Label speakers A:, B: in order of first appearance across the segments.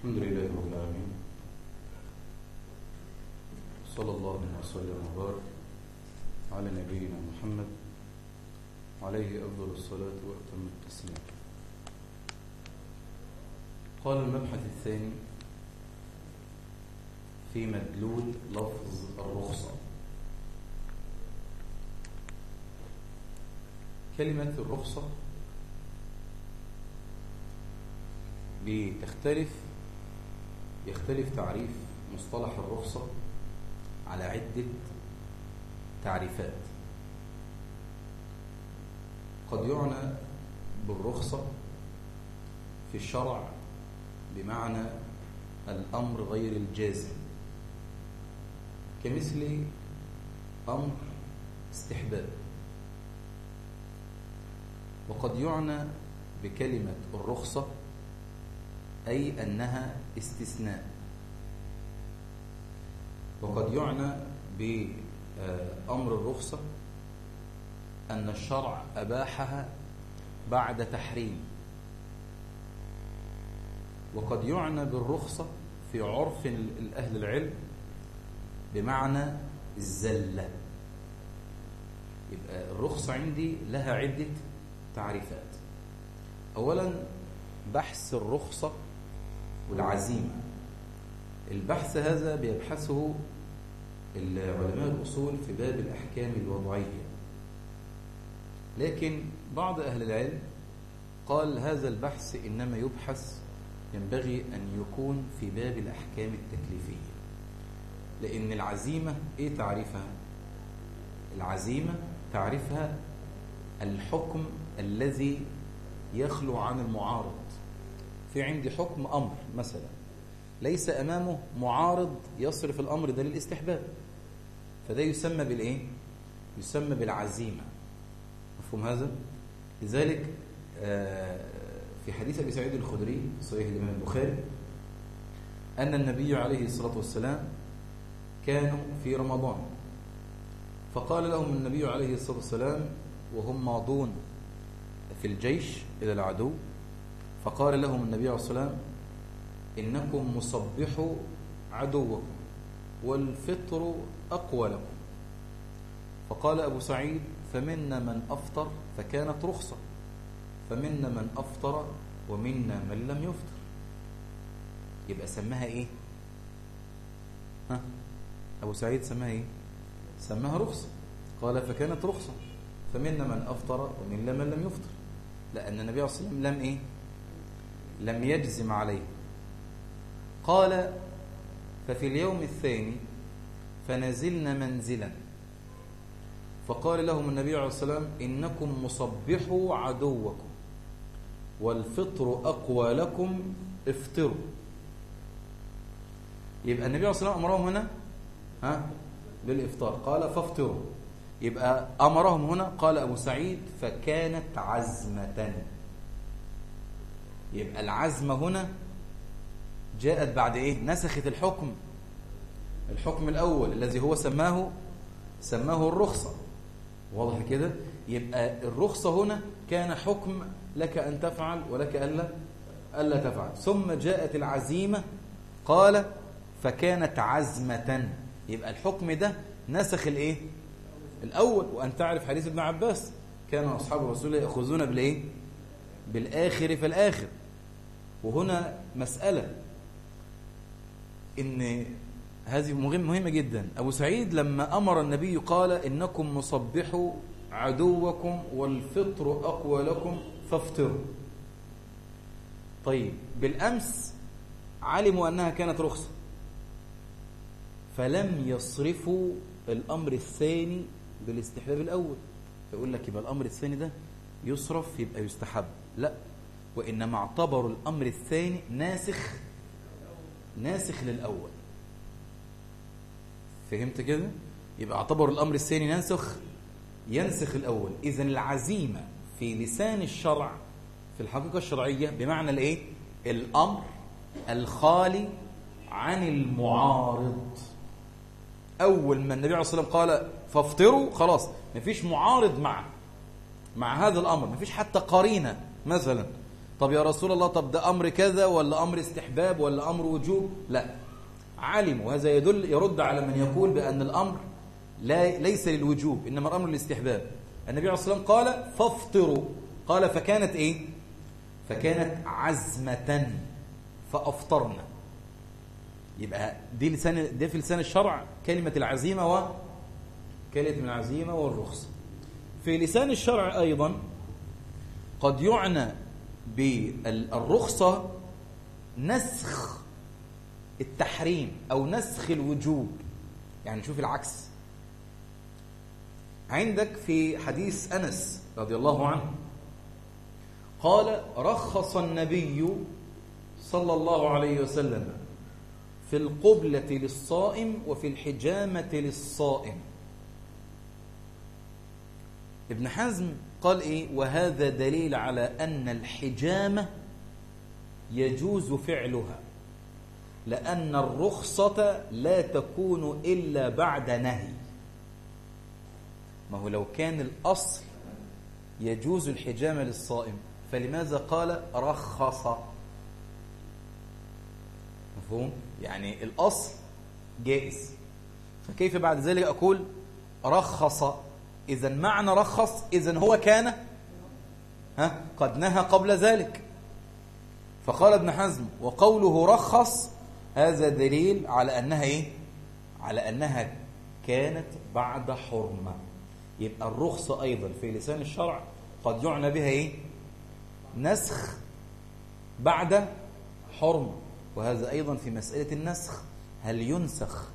A: الحمد لله رب العالمين صلى الله وسلم وبارك على نبينا محمد عليه أفضل الصلاة وأتم التسليم قال المبحث الثاني في مدلول لفظ الرخصة كلمة الرخصة بتختلف يختلف تعريف مصطلح الرخصة على عدة تعريفات قد يعنى بالرخصة في الشرع بمعنى الأمر غير الجازم كمثل أمر استحباب وقد يعنى بكلمة الرخصة أي أنها استثناء وقد يعنى بأمر الرخصة أن الشرع أباحها بعد تحريم وقد يعنى بالرخصة في عرف أهل العلم بمعنى الزلة يبقى الرخصة عندي لها عدة تعريفات أولا بحث الرخصة والعزيمة البحث هذا بيبحثه العلماء الأصول في باب الأحكام الوضعية لكن بعض أهل العلم قال هذا البحث إنما يبحث ينبغي أن يكون في باب الأحكام التكليفية لأن العزيمة إيه تعريفها؟ العزيمة تعرفها الحكم الذي يخلو عن المعارض في عندي حكم أمر مثلا ليس أمامه معارض يصرف الأمر ده للاستحباب فده يسمى بالإيه؟ يسمى بالعزيمة مفهوم هذا؟ لذلك في حديث أبي سعيد الخدري صحيح الإمام البخاري أن النبي عليه الصلاة والسلام كانوا في رمضان فقال لهم النبي عليه الصلاة والسلام وهم ماضون في الجيش إلى العدو فقال لهم النبي عليه الصلاة والسلام إنكم مصبحوا عدوكم والفطر أقوى لكم فقال أبو سعيد فمنا من أفطر فكانت رخصة فمنا من أفطر ومنا من لم يفطر يبقى سماها إيه ها أبو سعيد سماها إيه سماها رخصة قال فكانت رخصة فمنا من أفطر ومنا من لم يفطر لأن النبي عليه الصلاة والسلام لم إيه لم يجزم عليه قال ففي اليوم الثاني فنزلنا منزلا فقال لهم النبي عليه الصلاة والسلام إنكم مصبحوا عدوكم والفطر أقوى لكم افطروا يبقى النبي عليه الصلاة والسلام أمرهم هنا ها بالإفطار قال فافطروا يبقى أمرهم هنا قال أبو سعيد فكانت عزمة يبقى العزمة هنا جاءت بعد إيه نسخت الحكم الحكم الأول الذي هو سماه سماه الرخصة واضح كده يبقى الرخصة هنا كان حكم لك أن تفعل ولك ألا ألا تفعل ثم جاءت العزيمة قال فكانت عزمة يبقى الحكم ده نسخ الايه الأول وأن تعرف حديث ابن عباس كان أصحاب الرسول يأخذون بالإيه بالآخر فالآخر وهنا مسألة إن هذه مهمة جدا أبو سعيد لما أمر النبي قال إنكم مصبحوا عدوكم والفطر أقوى لكم فافطروا طيب بالأمس علموا أنها كانت رخصة فلم يصرفوا الأمر الثاني بالاستحباب الأول فيقول لك يبقى الأمر الثاني ده يصرف يبقى يستحب لا وإنما اعتبروا الأمر الثاني ناسخ ناسخ للأول فهمت كده يبقى اعتبروا الأمر الثاني ناسخ ينسخ الأول إذا العزيمة في لسان الشرع في الحقيقة الشرعية بمعنى الإيه الأمر الخالي عن المعارض أول ما النبي عليه الصلاة والسلام قال فافطروا خلاص مفيش معارض مع مع هذا الأمر مفيش حتى قرينة مثلا طب يا رسول الله طب ده أمر كذا ولا أمر استحباب ولا أمر وجوب لا علم وهذا يدل يرد على من يقول بأن الأمر لا ليس للوجوب إنما الأمر للاستحباب النبي عليه الصلاة والسلام قال فافطروا قال فكانت إيه فكانت عزمة فأفطرنا يبقى دي لسان دي في لسان الشرع كلمة العزيمة و كلمة العزيمة والرخصة في لسان الشرع أيضا قد يعنى بالرخصة نسخ التحريم أو نسخ الوجوب يعني شوف العكس عندك في حديث أنس رضي الله عنه قال رخص النبي صلى الله عليه وسلم في القبلة للصائم وفي الحجامة للصائم ابن حزم قال إيه وهذا دليل على أن الحجامة يجوز فعلها لأن الرخصة لا تكون إلا بعد نهي ما هو لو كان الأصل يجوز الحجامة للصائم فلماذا قال رخص مفهوم يعني الأصل جائز فكيف بعد ذلك أقول رخص إذا معنى رخص إذا هو كان ها قد نهى قبل ذلك فقال ابن حزم وقوله رخص هذا دليل على أنها إيه على أنها كانت بعد حرمة يبقى الرخصة أيضا في لسان الشرع قد يعنى بها إيه نسخ بعد حرمة وهذا أيضا في مسألة النسخ هل ينسخ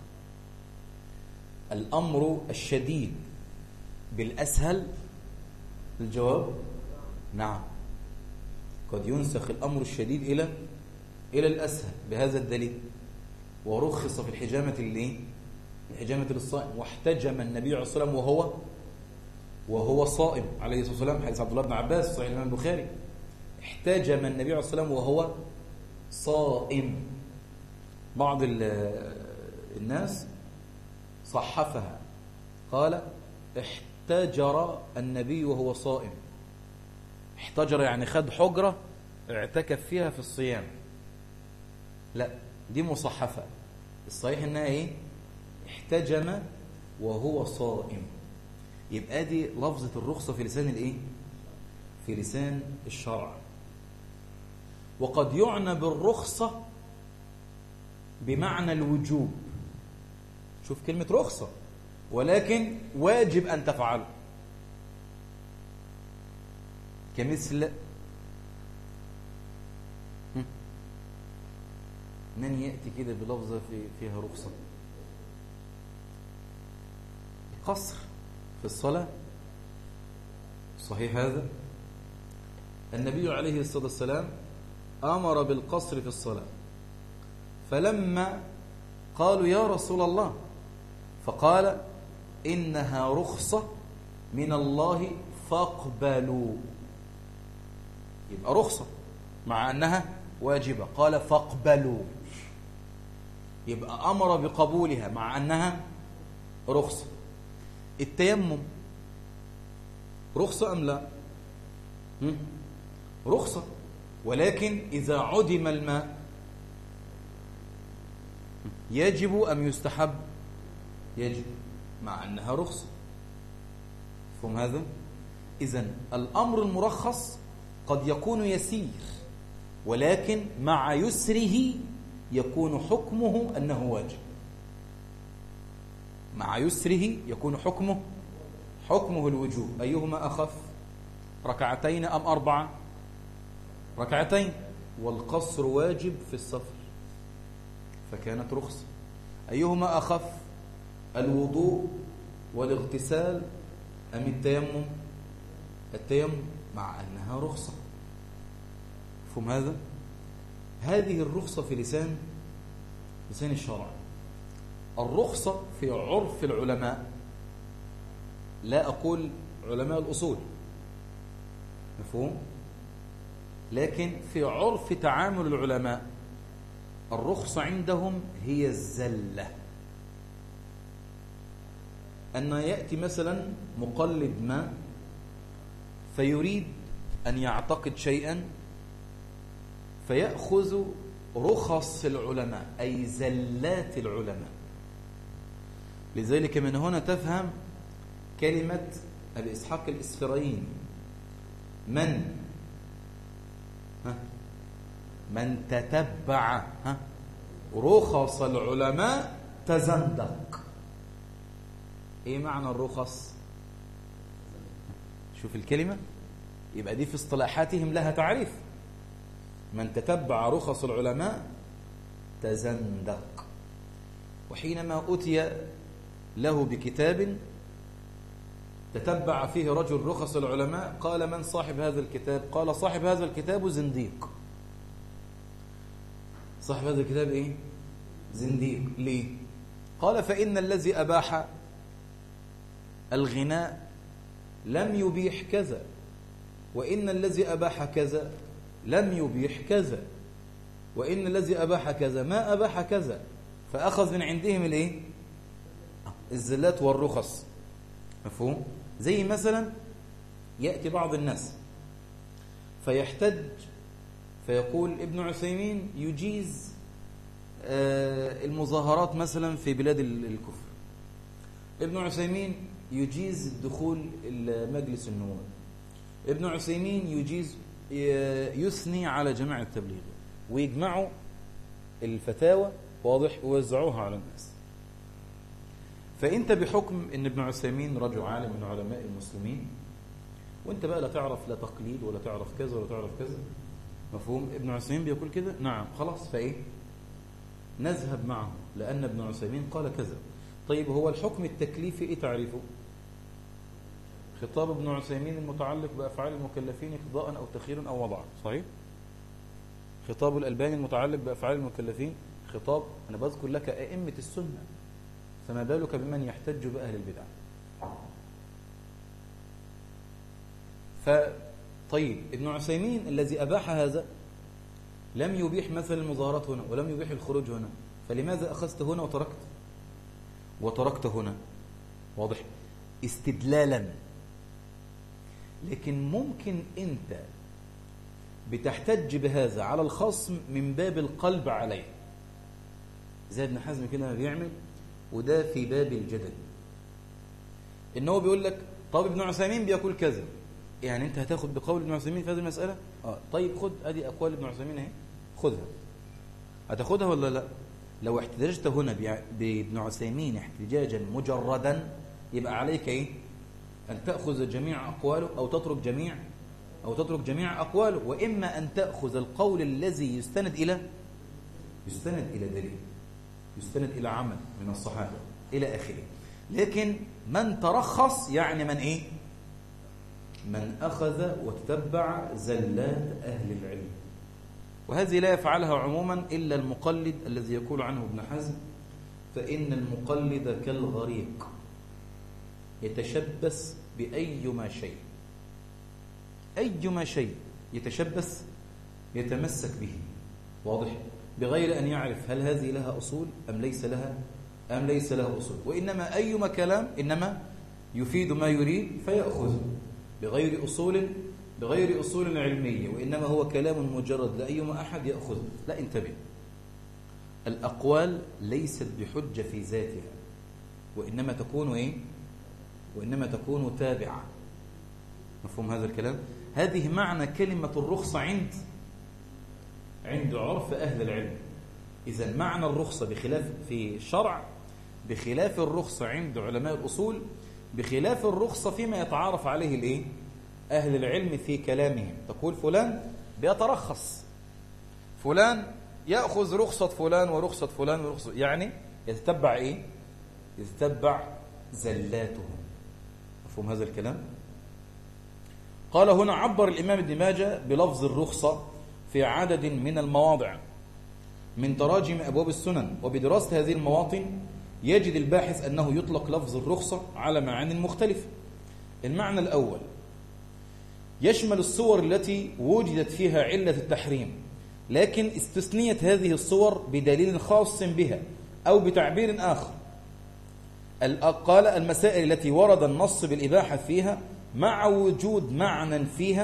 A: الأمر الشديد بالأسهل الجواب نعم قد ينسخ الأمر الشديد إلى إلى الأسهل بهذا الدليل ورخص في الحجامة اللي الحجامة للصائم واحتجم النبي عليه الصلاة والسلام وهو وهو صائم عليه الصلاة والسلام حديث عبد الله بن عباس صحيح الإمام البخاري احتجم النبي عليه الصلاة والسلام وهو صائم بعض الناس صحفها قال احتجر النبي وهو صائم احتجر يعني خد حجرة اعتكف فيها في الصيام لا دي مصحفة الصحيح انها ايه احتجم وهو صائم يبقى دي لفظة الرخصة في لسان الايه في لسان الشرع وقد يعنى بالرخصة بمعنى الوجوب شوف كلمة رخصة ولكن واجب أن تفعله كمثل من يأتي كده بلفظة في فيها رخصة قصر في الصلاة صحيح هذا النبي عليه الصلاة والسلام أمر بالقصر في الصلاة فلما قالوا يا رسول الله فقال إنها رخصة من الله فاقبلوا يبقى رخصة مع أنها واجبة قال فاقبلوا يبقى أمر بقبولها مع أنها رخصة التيمم رخصة أم لا رخصة ولكن إذا عدم الماء يجب أم يستحب يجب مع أنها رخصة فهم هذا إذا الأمر المرخص قد يكون يسير ولكن مع يسره يكون حكمه أنه واجب مع يسره يكون حكمه حكمه الوجوب أيهما أخف ركعتين أم أربعة ركعتين والقصر واجب في السفر فكانت رخصة أيهما أخف الوضوء والاغتسال أم التيمم التيمم مع أنها رخصة فهم هذا هذه الرخصة في لسان لسان الشرع الرخصة في عرف العلماء لا أقول علماء الأصول مفهوم لكن في عرف تعامل العلماء الرخصة عندهم هي الزلة أن يأتي مثلا مقلد ما فيريد أن يعتقد شيئا فيأخذ رخص العلماء أي زلات العلماء لذلك من هنا تفهم كلمة أبي إسحاق الإسفراين من ها من تتبع ها رخص العلماء تزندق ايه معنى الرخص شوف الكلمة يبقى دي في اصطلاحاتهم لها تعريف من تتبع رخص العلماء تزندق وحينما أتي له بكتاب تتبع فيه رجل رخص العلماء قال من صاحب هذا الكتاب قال صاحب هذا الكتاب زنديق صاحب هذا الكتاب ايه زنديق ليه قال فإن الذي أباح الغناء لم يبيح كذا وإن الذي أباح كذا لم يبيح كذا وإن الذي أباح كذا ما أباح كذا فأخذ من عندهم الايه الزلات والرخص مفهوم زي مثلا يأتي بعض الناس فيحتج فيقول ابن عثيمين يجيز المظاهرات مثلا في بلاد الكفر ابن عثيمين يجيز الدخول مجلس النواب ابن عثيمين يجيز يثني على جماعة التبليغ ويجمعوا الفتاوى واضح ويوزعوها على الناس فانت بحكم ان ابن عثيمين رجل عالم من علماء المسلمين وانت بقى لا تعرف لا تقليد ولا تعرف كذا ولا تعرف كذا مفهوم ابن عثيمين بيقول كده نعم خلاص فايه نذهب معه لان ابن عثيمين قال كذا طيب هو الحكم التكليفي ايه تعريفه خطاب ابن عثيمين المتعلق بافعال المكلفين اقضاء او تخييرا او وضعا صحيح خطاب الالباني المتعلق بافعال المكلفين خطاب انا بذكر لك ائمه السنه فما بالك بمن يحتج باهل البدع فطيب ابن عثيمين الذي اباح هذا لم يبيح مثل المظاهرات هنا ولم يبيح الخروج هنا فلماذا اخذت هنا وتركت وتركت هنا واضح استدلالا لكن ممكن انت بتحتج بهذا على الخصم من باب القلب عليه زي ابن حزم كده ما بيعمل وده في باب الجدل ان هو بيقول لك طب ابن عثيمين بيقول كذا يعني انت هتاخد بقول ابن عثيمين في هذه المساله اه طيب خد ادي اقوال ابن عثيمين اهي خدها هتاخدها ولا لا لو احتججت هنا بابن عثيمين احتجاجا مجردا يبقى عليك ايه ان تاخذ جميع اقواله او تترك جميع او تترك جميع اقواله واما ان تاخذ القول الذي يستند الى يستند الى دليل يستند الى عمل من الصحابه الى اخره لكن من ترخص يعني من ايه من اخذ وتتبع زلات اهل العلم وهذه لا يفعلها عموما إلا المقلد الذي يقول عنه ابن حزم فإن المقلد كالغريق يتشبث بأيما شيء أيما شيء يتشبث يتمسك به واضح بغير أن يعرف هل هذه لها أصول أم ليس لها أم ليس لها أصول وإنما أيما كلام إنما يفيد ما يريد فيأخذ بغير أصول بغير أصول علمية وإنما هو كلام مجرد لأيما أحد يأخذه لا انتبه الأقوال ليست بحجة في ذاتها وإنما تكون إيه؟ وإنما تكون تابعة مفهوم هذا الكلام هذه معنى كلمة الرخصة عند عند عرف أهل العلم إذا معنى الرخصة بخلاف في الشرع بخلاف الرخصة عند علماء الأصول بخلاف الرخصة فيما يتعارف عليه الإيه؟ أهل العلم في كلامهم تقول فلان بيترخص فلان يأخذ رخصة فلان ورخصة فلان ورخصة يعني يتتبع إيه؟ يتتبع زلاته مفهوم هذا الكلام؟ قال هنا عبر الإمام ابن ماجه بلفظ الرخصة في عدد من المواضع من تراجم أبواب السنن وبدراسة هذه المواطن يجد الباحث أنه يطلق لفظ الرخصة على معان مختلفة المعنى الأول يشمل الصور التي وجدت فيها علة التحريم لكن استثنيت هذه الصور بدليل خاص بها أو بتعبير آخر قال المسائل التي ورد النص بالإباحة فيها مع وجود معنى فيها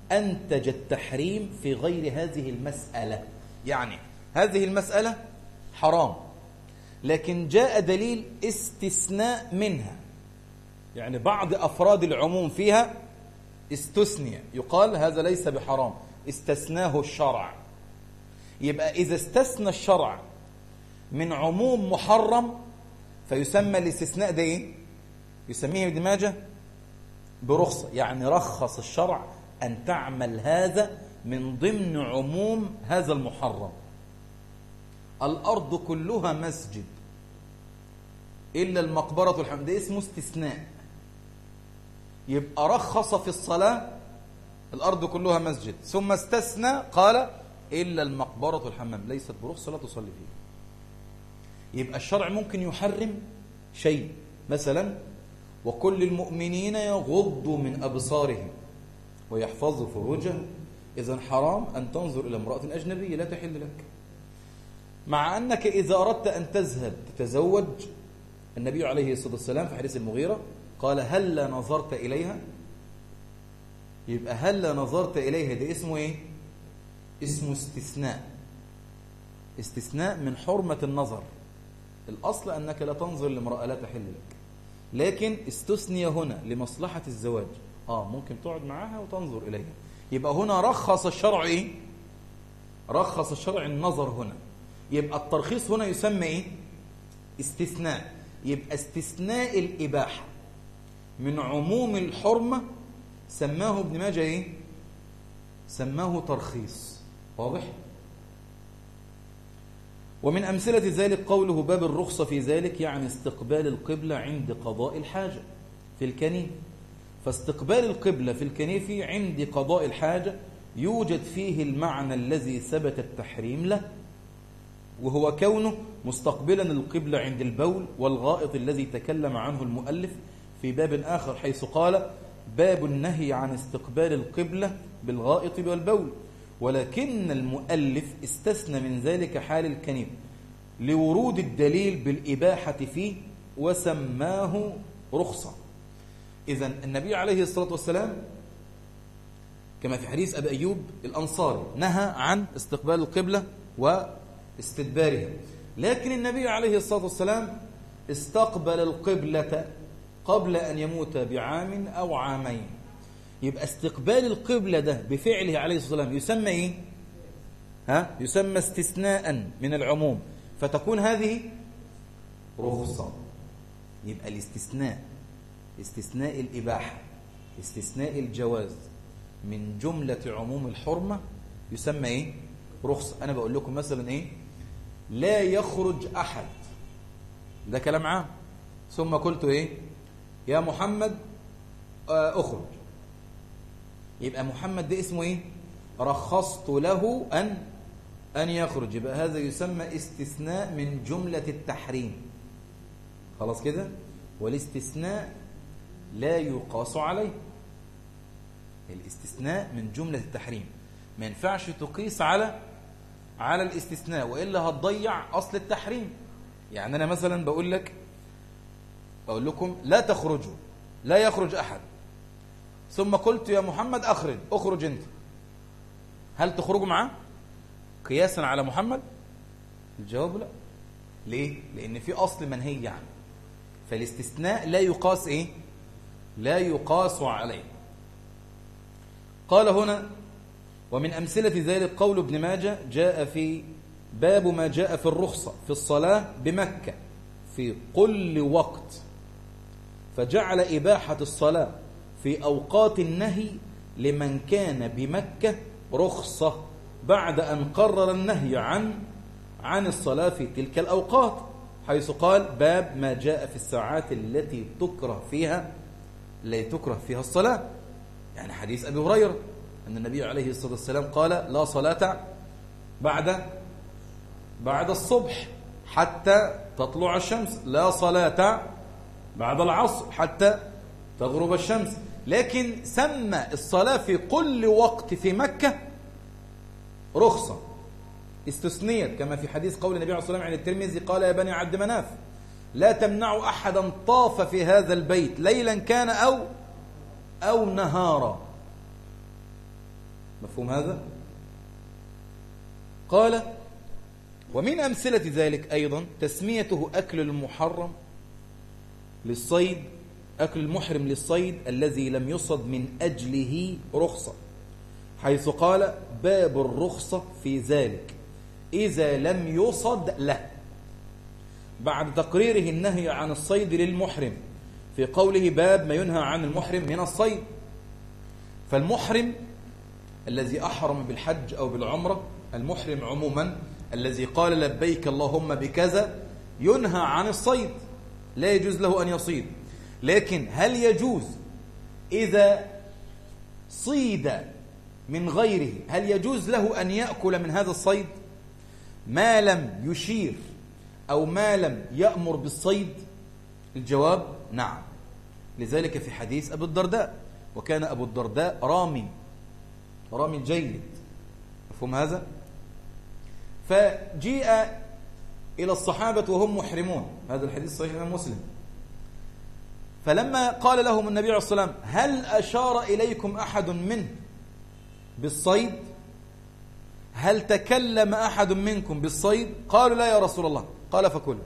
A: أنتج التحريم في غير هذه المسألة يعني هذه المسألة حرام لكن جاء دليل استثناء منها يعني بعض أفراد العموم فيها استثني يقال هذا ليس بحرام استثناه الشرع يبقى إذا استثنى الشرع من عموم محرم فيسمى الاستثناء ده إيه؟ يسميه ابن ماجه برخصة يعني رخص الشرع أن تعمل هذا من ضمن عموم هذا المحرم الأرض كلها مسجد إلا المقبرة الحمد ده اسمه استثناء يبقى رخص في الصلاة الأرض كلها مسجد ثم استثنى قال إلا المقبرة الحمام ليست برخصة لا تصلي فيها يبقى الشرع ممكن يحرم شيء مثلا وكل المؤمنين يغضوا من أبصارهم ويحفظوا فروجهم إذا حرام أن تنظر إلى امرأة أجنبية لا تحل لك مع أنك إذا أردت أن تذهب تتزوج النبي عليه الصلاة والسلام في حديث المغيرة قال هل نظرت إليها يبقى هل نظرت إليها ده اسمه إيه اسمه استثناء استثناء من حرمة النظر الأصل أنك لا تنظر لامرأة لا تحل لك لكن استثني هنا لمصلحة الزواج آه ممكن تقعد معاها وتنظر إليها يبقى هنا رخص الشرع إيه رخص الشرع النظر هنا يبقى الترخيص هنا يسمى إيه استثناء يبقى استثناء الإباحة من عموم الحرمة سماه ابن ماجه إيه سماه ترخيص واضح ومن أمثلة ذلك قوله باب الرخصة في ذلك يعني استقبال القبلة عند قضاء الحاجة في الكنيف فاستقبال القبلة في الكنيف عند قضاء الحاجة يوجد فيه المعنى الذي ثبت التحريم له وهو كونه مستقبلا القبلة عند البول والغائط الذي تكلم عنه المؤلف في باب آخر حيث قال باب النهي عن استقبال القبلة بالغائط والبول ولكن المؤلف استثنى من ذلك حال الكنيف لورود الدليل بالإباحة فيه وسماه رخصة إذا النبي عليه الصلاة والسلام كما في حديث أبي أيوب الأنصاري نهى عن استقبال القبلة واستدبارها لكن النبي عليه الصلاة والسلام استقبل القبلة قبل أن يموت بعام أو عامين يبقى استقبال القبلة ده بفعله عليه الصلاة والسلام يسمى إيه؟ ها؟ يسمى استثناء من العموم فتكون هذه رخصة يبقى الاستثناء استثناء الإباحة استثناء الجواز من جملة عموم الحرمة يسمى إيه؟ رخصة أنا بقول لكم مثلا إيه؟ لا يخرج أحد ده كلام عام ثم قلت إيه؟ يا محمد أخرج يبقى محمد ده اسمه ايه رخصت له أن أن يخرج يبقى هذا يسمى استثناء من جملة التحريم خلاص كده والاستثناء لا يقاس عليه الاستثناء من جملة التحريم ما ينفعش تقيس على على الاستثناء وإلا هتضيع أصل التحريم يعني أنا مثلا بقول لك بقول لكم لا تخرجوا لا يخرج أحد ثم قلت يا محمد أخرج أخرج أنت هل تخرجوا معاه قياسا على محمد الجواب لا ليه لأن في أصل منهي عنه فالاستثناء لا يقاس إيه لا يقاس عليه قال هنا ومن أمثلة ذلك قول ابن ماجه جاء في باب ما جاء في الرخصة في الصلاة بمكة في كل وقت فجعل إباحة الصلاة في أوقات النهي لمن كان بمكة رخصة بعد أن قرر النهي عن عن الصلاة في تلك الأوقات حيث قال باب ما جاء في الساعات التي تكره فيها لا تكره فيها الصلاة يعني حديث أبي هريرة أن النبي عليه الصلاة والسلام قال لا صلاة بعد بعد الصبح حتى تطلع الشمس لا صلاة بعد العصر حتى تغرب الشمس لكن سمى الصلاة في كل وقت في مكة رخصة استثنيت كما في حديث قول النبي عليه الصلاة والسلام عن الترمذي قال يا بني عبد مناف لا تمنعوا أحدا طاف في هذا البيت ليلا كان أو أو نهارا مفهوم هذا قال ومن أمثلة ذلك أيضا تسميته أكل المحرم للصيد أكل المحرم للصيد الذي لم يصد من أجله رخصة حيث قال باب الرخصة في ذلك إذا لم يصد له بعد تقريره النهي عن الصيد للمحرم في قوله باب ما ينهى عن المحرم من الصيد فالمحرم الذي أحرم بالحج أو بالعمرة المحرم عموما الذي قال لبيك اللهم بكذا ينهى عن الصيد لا يجوز له أن يصيد لكن هل يجوز إذا صيد من غيره هل يجوز له أن يأكل من هذا الصيد ما لم يشير أو ما لم يأمر بالصيد الجواب نعم لذلك في حديث أبو الدرداء وكان أبو الدرداء رامي رامي جيد مفهوم هذا فجيء إلى الصحابة وهم محرمون هذا الحديث صحيح من مسلم فلما قال لهم النبي عليه الصلاة والسلام هل أشار إليكم أحد منه بالصيد هل تكلم أحد منكم بالصيد قالوا لا يا رسول الله قال فكلوا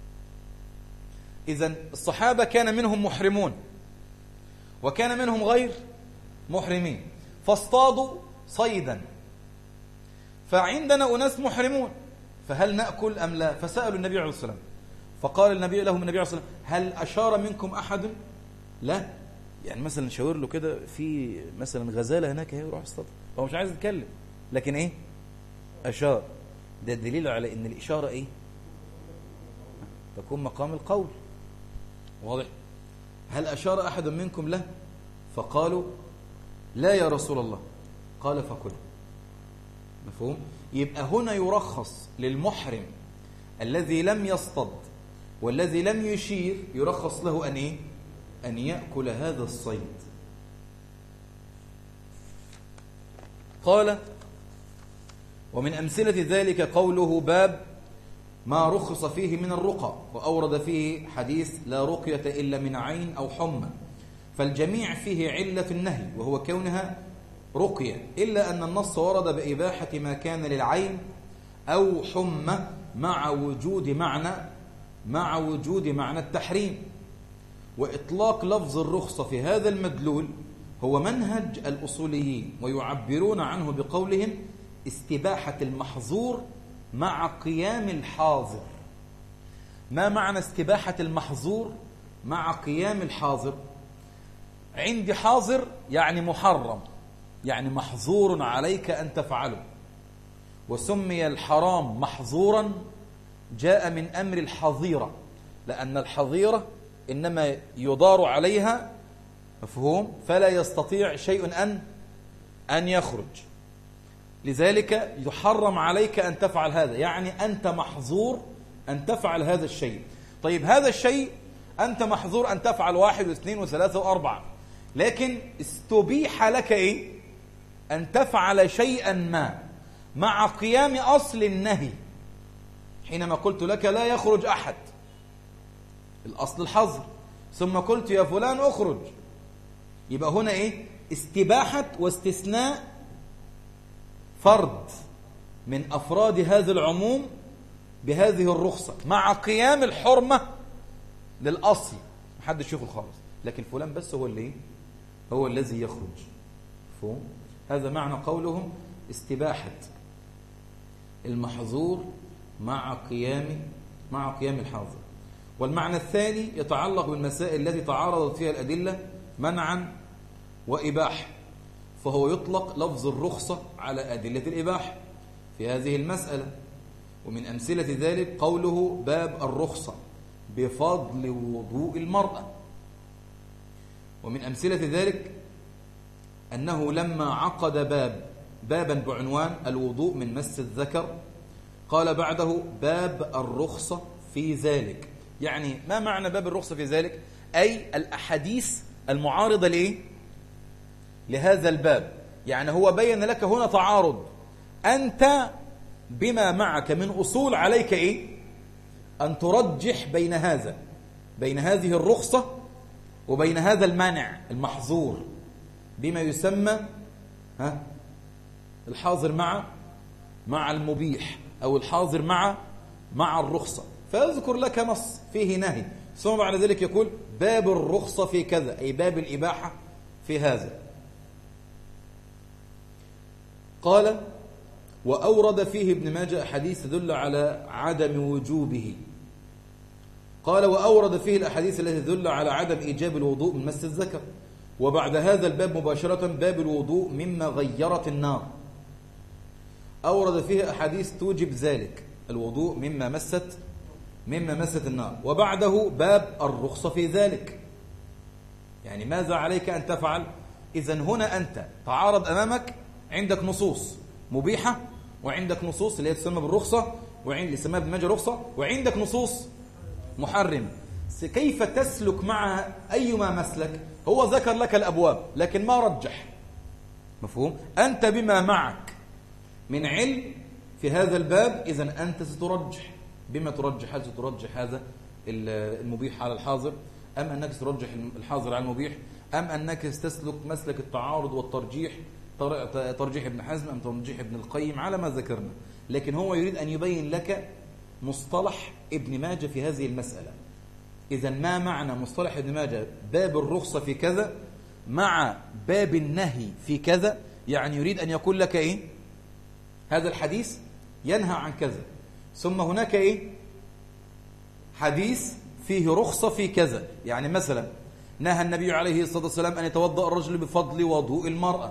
A: إذا الصحابة كان منهم محرمون وكان منهم غير محرمين فاصطادوا صيدا فعندنا أناس محرمون فهل نأكل أم لا فسألوا النبي عليه الصلاة والسلام فقال النبي لهم النبي عليه الصلاة والسلام هل أشار منكم أحد لا يعني مثلا شاور له كده في مثلا غزالة هناك هي يروح يصطاد هو مش عايز يتكلم لكن ايه أشار ده دليل على ان الإشارة ايه تكون مقام القول واضح هل أشار أحد منكم له فقالوا لا يا رسول الله قال فكل مفهوم يبقى هنا يرخص للمحرم الذي لم يصطد والذي لم يشير يرخص له أن إيه؟ أن يأكل هذا الصيد قال ومن أمثلة ذلك قوله باب ما رخص فيه من الرقى وأورد فيه حديث لا رقية إلا من عين أو حمى فالجميع فيه علة النهي وهو كونها رقية إلا أن النص ورد بإباحة ما كان للعين أو حمى مع وجود معنى مع وجود معنى التحريم وإطلاق لفظ الرخصة في هذا المدلول هو منهج الأصوليين ويعبرون عنه بقولهم استباحة المحظور مع قيام الحاضر ما معنى استباحة المحظور مع قيام الحاضر عندي حاضر يعني محرم يعني محظور عليك أن تفعله وسمي الحرام محظورا جاء من أمر الحظيرة لأن الحظيرة إنما يضار عليها مفهوم فلا يستطيع شيء أن أن يخرج لذلك يحرم عليك أن تفعل هذا يعني أنت محظور أن تفعل هذا الشيء طيب هذا الشيء أنت محظور أن تفعل واحد واثنين وثلاثة وأربعة لكن استبيح لك إيه أن تفعل شيئا ما مع قيام أصل النهي حينما قلت لك لا يخرج أحد الأصل الحظر ثم قلت يا فلان أخرج يبقى هنا إيه استباحة واستثناء فرد من أفراد هذا العموم بهذه الرخصة مع قيام الحرمة للأصل محدش يخرج خالص لكن فلان بس هو اللي هو الذي يخرج فهم؟ هذا معنى قولهم استباحة المحظور مع قيام مع قيام الحاضر والمعنى الثاني يتعلق بالمسائل التي تعارضت فيها الأدلة منعا وإباحة فهو يطلق لفظ الرخصة على أدلة الإباحة في هذه المسألة ومن أمثلة ذلك قوله باب الرخصة بفضل وضوء المرأة ومن أمثلة ذلك أنه لما عقد باب بابا بعنوان الوضوء من مس الذكر قال بعده باب الرخصة في ذلك يعني ما معنى باب الرخصة في ذلك أي الأحاديث المعارضة لإيه لهذا الباب يعني هو بين لك هنا تعارض أنت بما معك من أصول عليك إيه أن ترجح بين هذا بين هذه الرخصة وبين هذا المانع المحظور بما يسمى ها الحاضر مع مع المبيح أو الحاضر مع مع الرخصة فيذكر لك نص فيه نهي ثم بعد ذلك يقول باب الرخصة في كذا أي باب الإباحة في هذا قال وأورد فيه ابن ماجه حديث تدل على عدم وجوبه قال وأورد فيه الأحاديث التي تدل على عدم إيجاب الوضوء من مس الذكر وبعد هذا الباب مباشرة باب الوضوء مما غيرت النار أورد فيه أحاديث توجب ذلك الوضوء مما مست مما مست النار وبعده باب الرخصة في ذلك يعني ماذا عليك أن تفعل إذا هنا أنت تعارض أمامك عندك نصوص مبيحة وعندك نصوص اللي هي تسمى بالرخصة وعند اللي تسمى بمجا رخصة وعندك نصوص محرم كيف تسلك مع أيما مسلك هو ذكر لك الأبواب لكن ما رجح مفهوم أنت بما معك من علم في هذا الباب إذا أنت سترجح بما ترجح هل سترجح هذا المبيح على الحاضر أم أنك سترجح الحاضر على المبيح أم أنك تسلك مسلك التعارض والترجيح ترجيح ابن حزم أم ترجيح ابن القيم على ما ذكرنا لكن هو يريد أن يبين لك مصطلح ابن ماجه في هذه المسألة إذا ما معنى مصطلح ابن ماجه باب الرخصة في كذا مع باب النهي في كذا يعني يريد أن يقول لك إيه هذا الحديث ينهى عن كذا ثم هناك إيه حديث فيه رخصة في كذا يعني مثلا نهى النبي عليه الصلاة والسلام أن يتوضأ الرجل بفضل وضوء المرأة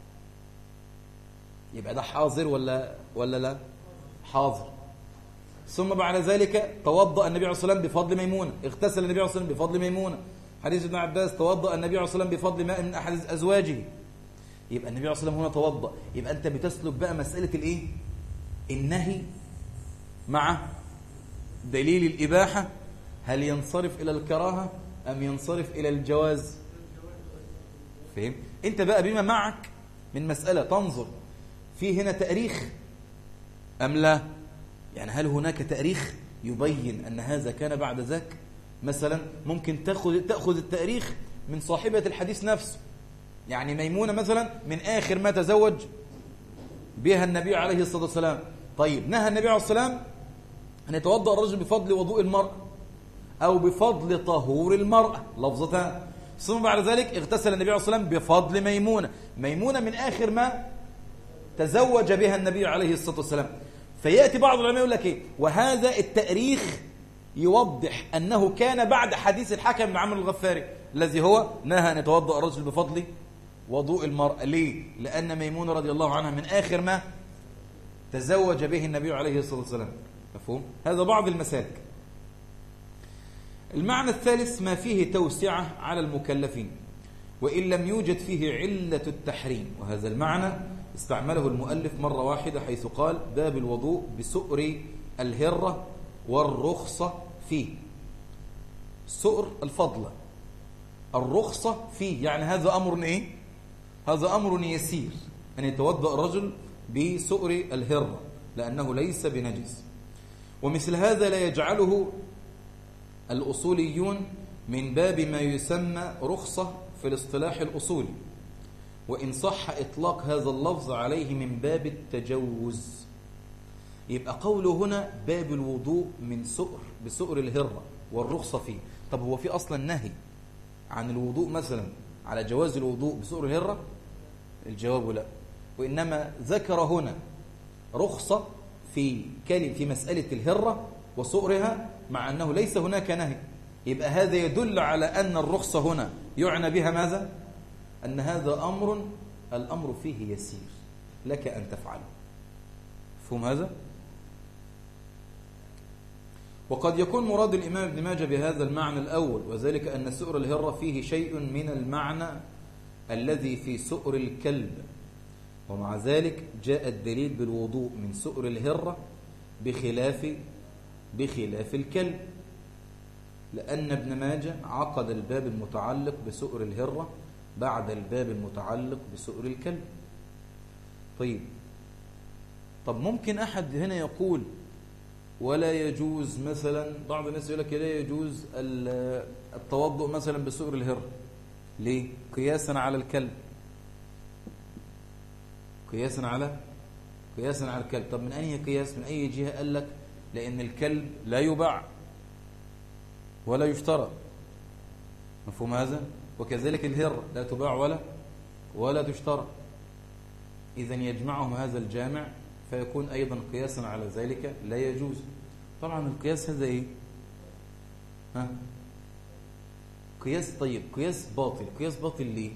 A: يبقى ده حاضر ولا ولا لا حاضر ثم بعد ذلك توضأ النبي عليه الصلاة والسلام بفضل ميمونة اغتسل النبي عليه الصلاة والسلام بفضل ميمونة حديث ابن عباس توضأ النبي عليه الصلاة والسلام بفضل ماء من أحد أزواجه يبقى النبي عليه الصلاة والسلام هنا توضأ يبقى أنت بتسلك بقى مسألة الإيه النهي مع دليل الإباحة هل ينصرف إلى الكراهة أم ينصرف إلى الجواز فهم أنت بقى بما معك من مسألة تنظر في هنا تاريخ أم لا يعني هل هناك تاريخ يبين أن هذا كان بعد ذاك مثلا ممكن تأخذ, تأخذ التاريخ من صاحبة الحديث نفسه يعني ميمونة مثلا من آخر ما تزوج بها النبي عليه الصلاة والسلام طيب نهى النبي عليه الصلاة والسلام أن يتوضأ الرجل بفضل وضوء المرأة أو بفضل طهور المرأة لفظتان ثم بعد ذلك اغتسل النبي عليه الصلاة والسلام بفضل ميمونة ميمونة من آخر ما تزوج بها النبي عليه الصلاة والسلام فيأتي بعض العلماء يقول لك إيه وهذا التأريخ يوضح أنه كان بعد حديث الحكم بن عمرو الغفاري الذي هو نهى أن يتوضأ الرجل بفضل وضوء المرأة ليه؟ لأن ميمونة رضي الله عنها من آخر ما تزوج به النبي عليه الصلاة والسلام مفهوم؟ هذا بعض المسالك المعنى الثالث ما فيه توسعة على المكلفين وإن لم يوجد فيه علة التحريم وهذا المعنى استعمله المؤلف مرة واحدة حيث قال باب الوضوء بسؤر الهرة والرخصة فيه سؤر الفضلة الرخصة فيه يعني هذا أمر إيه؟ هذا أمر يسير أن يتوضأ الرجل بسؤر الهرة لأنه ليس بنجس ومثل هذا لا يجعله الأصوليون من باب ما يسمى رخصة في الاصطلاح الأصولي وإن صح إطلاق هذا اللفظ عليه من باب التجوز يبقى قوله هنا باب الوضوء من سؤر بسؤر الهرة والرخصة فيه طب هو في أصلا نهي عن الوضوء مثلا على جواز الوضوء بسؤر الهرة الجواب لا وإنما ذكر هنا رخصة في كلمة في مسألة الهرة وسؤرها مع أنه ليس هناك نهي يبقى هذا يدل على أن الرخصة هنا يعنى بها ماذا؟ أن هذا أمر الأمر فيه يسير لك أن تفعله فهم هذا؟ وقد يكون مراد الإمام ابن ماجه بهذا المعنى الأول وذلك أن سؤر الهرة فيه شيء من المعنى الذي في سؤر الكلب ومع ذلك جاء الدليل بالوضوء من سؤر الهرة بخلاف بخلاف الكلب لأن ابن ماجه عقد الباب المتعلق بسؤر الهرة بعد الباب المتعلق بسؤر الكلب طيب طب ممكن أحد هنا يقول ولا يجوز مثلا بعض الناس يقول لك لا يجوز التوضؤ مثلا بسؤر الهر ليه قياسا على الكلب قياسا على قياسا على الكلب طب من أي قياس من أي جهة قال لك لأن الكلب لا يباع ولا يشترى مفهوم هذا وكذلك الهر لا تباع ولا ولا تشترى إذا يجمعهم هذا الجامع فيكون أيضا قياسا على ذلك لا يجوز طبعا القياس هذا إيه ها قياس طيب قياس باطل قياس باطل ليه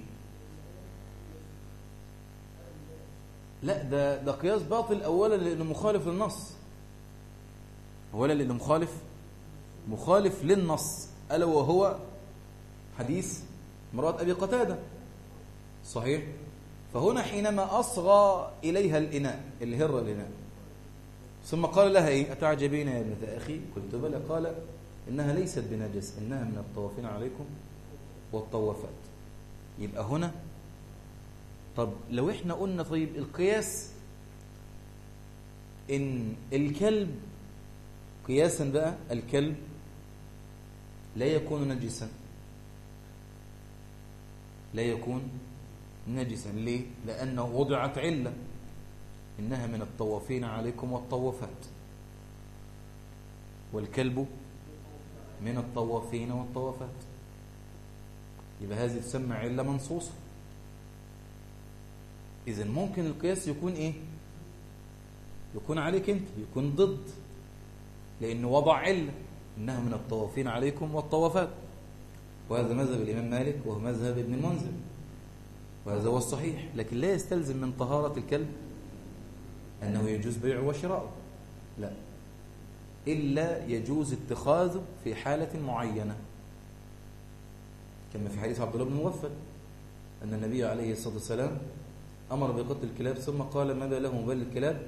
A: لا ده ده قياس باطل اولا لانه مخالف للنص اولا لانه مخالف مخالف للنص الا وهو حديث مرات ابي قتاده صحيح فهنا حينما اصغى اليها الاناء الهر الاناء ثم قال لها ايه اتعجبين يا ابنه اخي قلت بلى قال انها ليست بنجس انها من الطوافين عليكم والطوافات يبقى هنا طب لو احنا قلنا طيب القياس ان الكلب قياسا بقى الكلب لا يكون نجسا لا يكون نجسا ليه لانه وضعت عله انها من الطوافين عليكم والطوافات والكلب من الطوافين والطوافات يبقى هذه تسمى عله منصوصه إذا ممكن القياس يكون إيه يكون عليك أنت يكون ضد لأنه وضع علة إنها من الطوافين عليكم والطوافات وهذا مذهب الإمام مالك وهو مذهب ابن المنذر وهذا هو الصحيح لكن لا يستلزم من طهارة الكلب أنه يجوز بيعه وشراؤه لا إلا يجوز اتخاذه في حالة معينة كما في حديث عبد الله بن مغفل أن النبي عليه الصلاة والسلام أمر بقتل الكلاب ثم قال ماذا له مبال الكلاب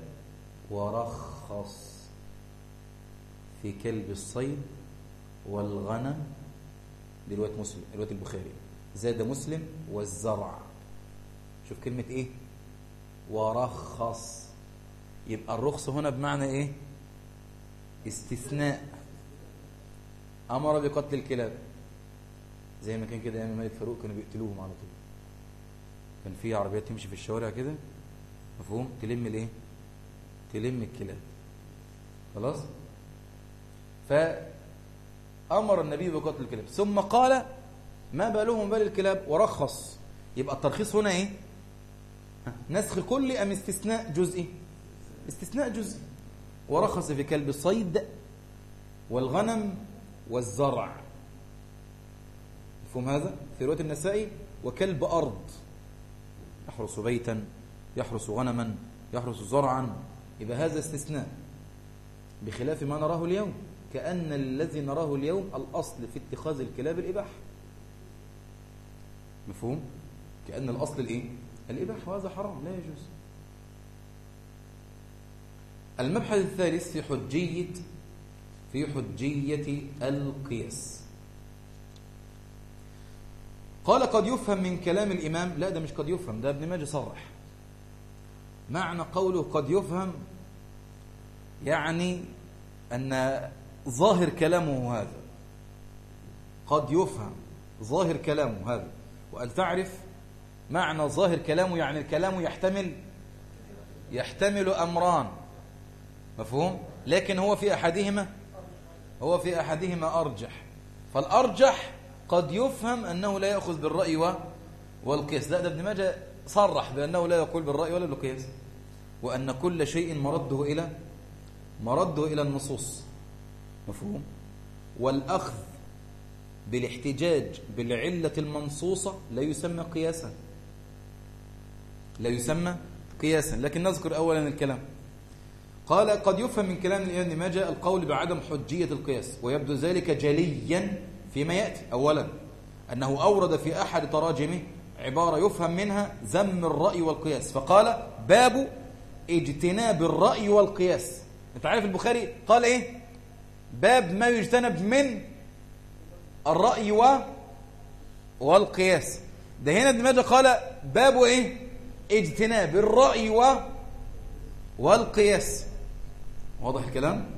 A: ورخص في كلب الصيد والغنم دي رواية مسلم رواية البخاري زاد مسلم والزرع شوف كلمة ايه ورخص يبقى الرخص هنا بمعنى ايه استثناء أمر بقتل الكلاب زي ما كان كده أيام الملك فاروق كانوا بيقتلوهم على طول كان في عربيات تمشي في الشوارع كده مفهوم تلم الايه تلم الكلاب خلاص فأمر النبي بقتل الكلاب ثم قال ما بالهم بال الكلاب ورخص يبقى الترخيص هنا ايه نسخ كلي ام استثناء جزئي استثناء جزئي ورخص في كلب الصيد والغنم والزرع مفهوم هذا في روايه النسائي وكلب ارض يحرس بيتا يحرس غنما يحرس زرعا يبقى هذا استثناء بخلاف ما نراه اليوم كأن الذي نراه اليوم الأصل في اتخاذ الكلاب الإباحة مفهوم؟ كأن الأصل الإيه؟ الإباحة وهذا حرام لا يجوز المبحث الثالث في حجية في حجية القياس قال قد يفهم من كلام الإمام لا ده مش قد يفهم ده ابن ماجه صرح معنى قوله قد يفهم يعني أن ظاهر كلامه هذا قد يفهم ظاهر كلامه هذا وأن تعرف معنى ظاهر كلامه يعني الكلام يحتمل يحتمل أمران مفهوم لكن هو في أحدهما هو في أحدهما أرجح فالأرجح قد يفهم أنه لا يأخذ بالرأي والقياس لا ده ابن ماجه صرح بأنه لا يقول بالرأي ولا بالقياس وأن كل شيء مرده إلى مرده إلى النصوص مفهوم والأخذ بالاحتجاج بالعلة المنصوصة لا يسمى قياسا لا يسمى قياسا لكن نذكر أولا الكلام قال قد يفهم من كلام الإمام ما جاء القول بعدم حجية القياس ويبدو ذلك جليا فيما يأتي أولا أنه أورد في أحد تراجمه عبارة يفهم منها ذم الرأي والقياس فقال باب اجتناب الرأي والقياس انت عارف البخاري قال ايه باب ما يجتنب من الرأي و والقياس ده هنا ابن ماجه قال باب ايه اجتناب الرأي و والقياس واضح الكلام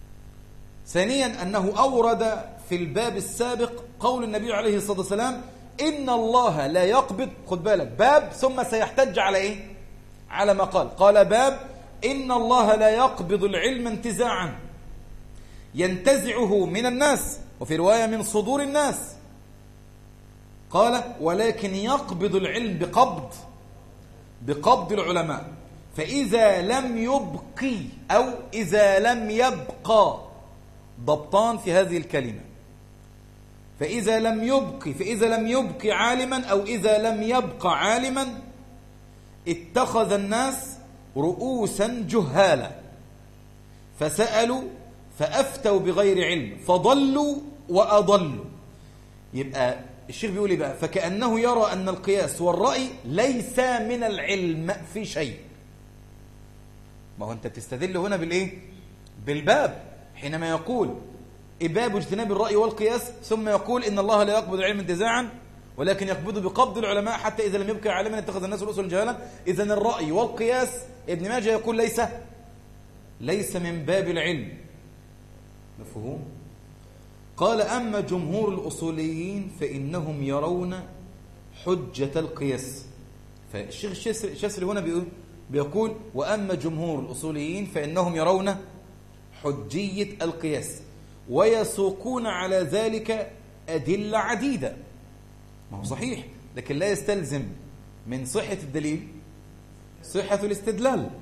A: ثانيا أنه أورد في الباب السابق قول النبي عليه الصلاة والسلام إن الله لا يقبض خد بالك باب ثم سيحتج على إيه على ما قال قال باب إن الله لا يقبض العلم انتزاعا ينتزعه من الناس وفي رواية من صدور الناس قال ولكن يقبض العلم بقبض بقبض العلماء فإذا لم يبقي أو إذا لم يبقى ضبطان في هذه الكلمة فإذا لم يبقي فإذا لم يبقي عالما أو إذا لم يبقى عالما اتخذ الناس رؤوسا جهالا فسألوا فأفتوا بغير علم فضلوا وأضلوا يبقى الشيخ بيقول بقى فكأنه يرى أن القياس والرأي ليس من العلم في شيء ما هو أنت بتستدل هنا بالإيه بالباب حينما يقول إباب اجتناب الرأي والقياس ثم يقول إن الله لا يقبض العلم انتزاعا ولكن يقبضه بقبض العلماء حتى إذا لم يبقى عالما اتخذ الناس رؤوسا جهالا إذا الرأي والقياس ابن ماجه يقول ليس ليس من باب العلم مفهوم قال أما جمهور الأصوليين فإنهم يرون حجة القياس فالشيخ الشسري هنا بيقول, بيقول وأما جمهور الأصوليين فإنهم يرون حجية القياس ويسوقون على ذلك أدلة عديدة ما هو صحيح لكن لا يستلزم من صحة الدليل صحة الاستدلال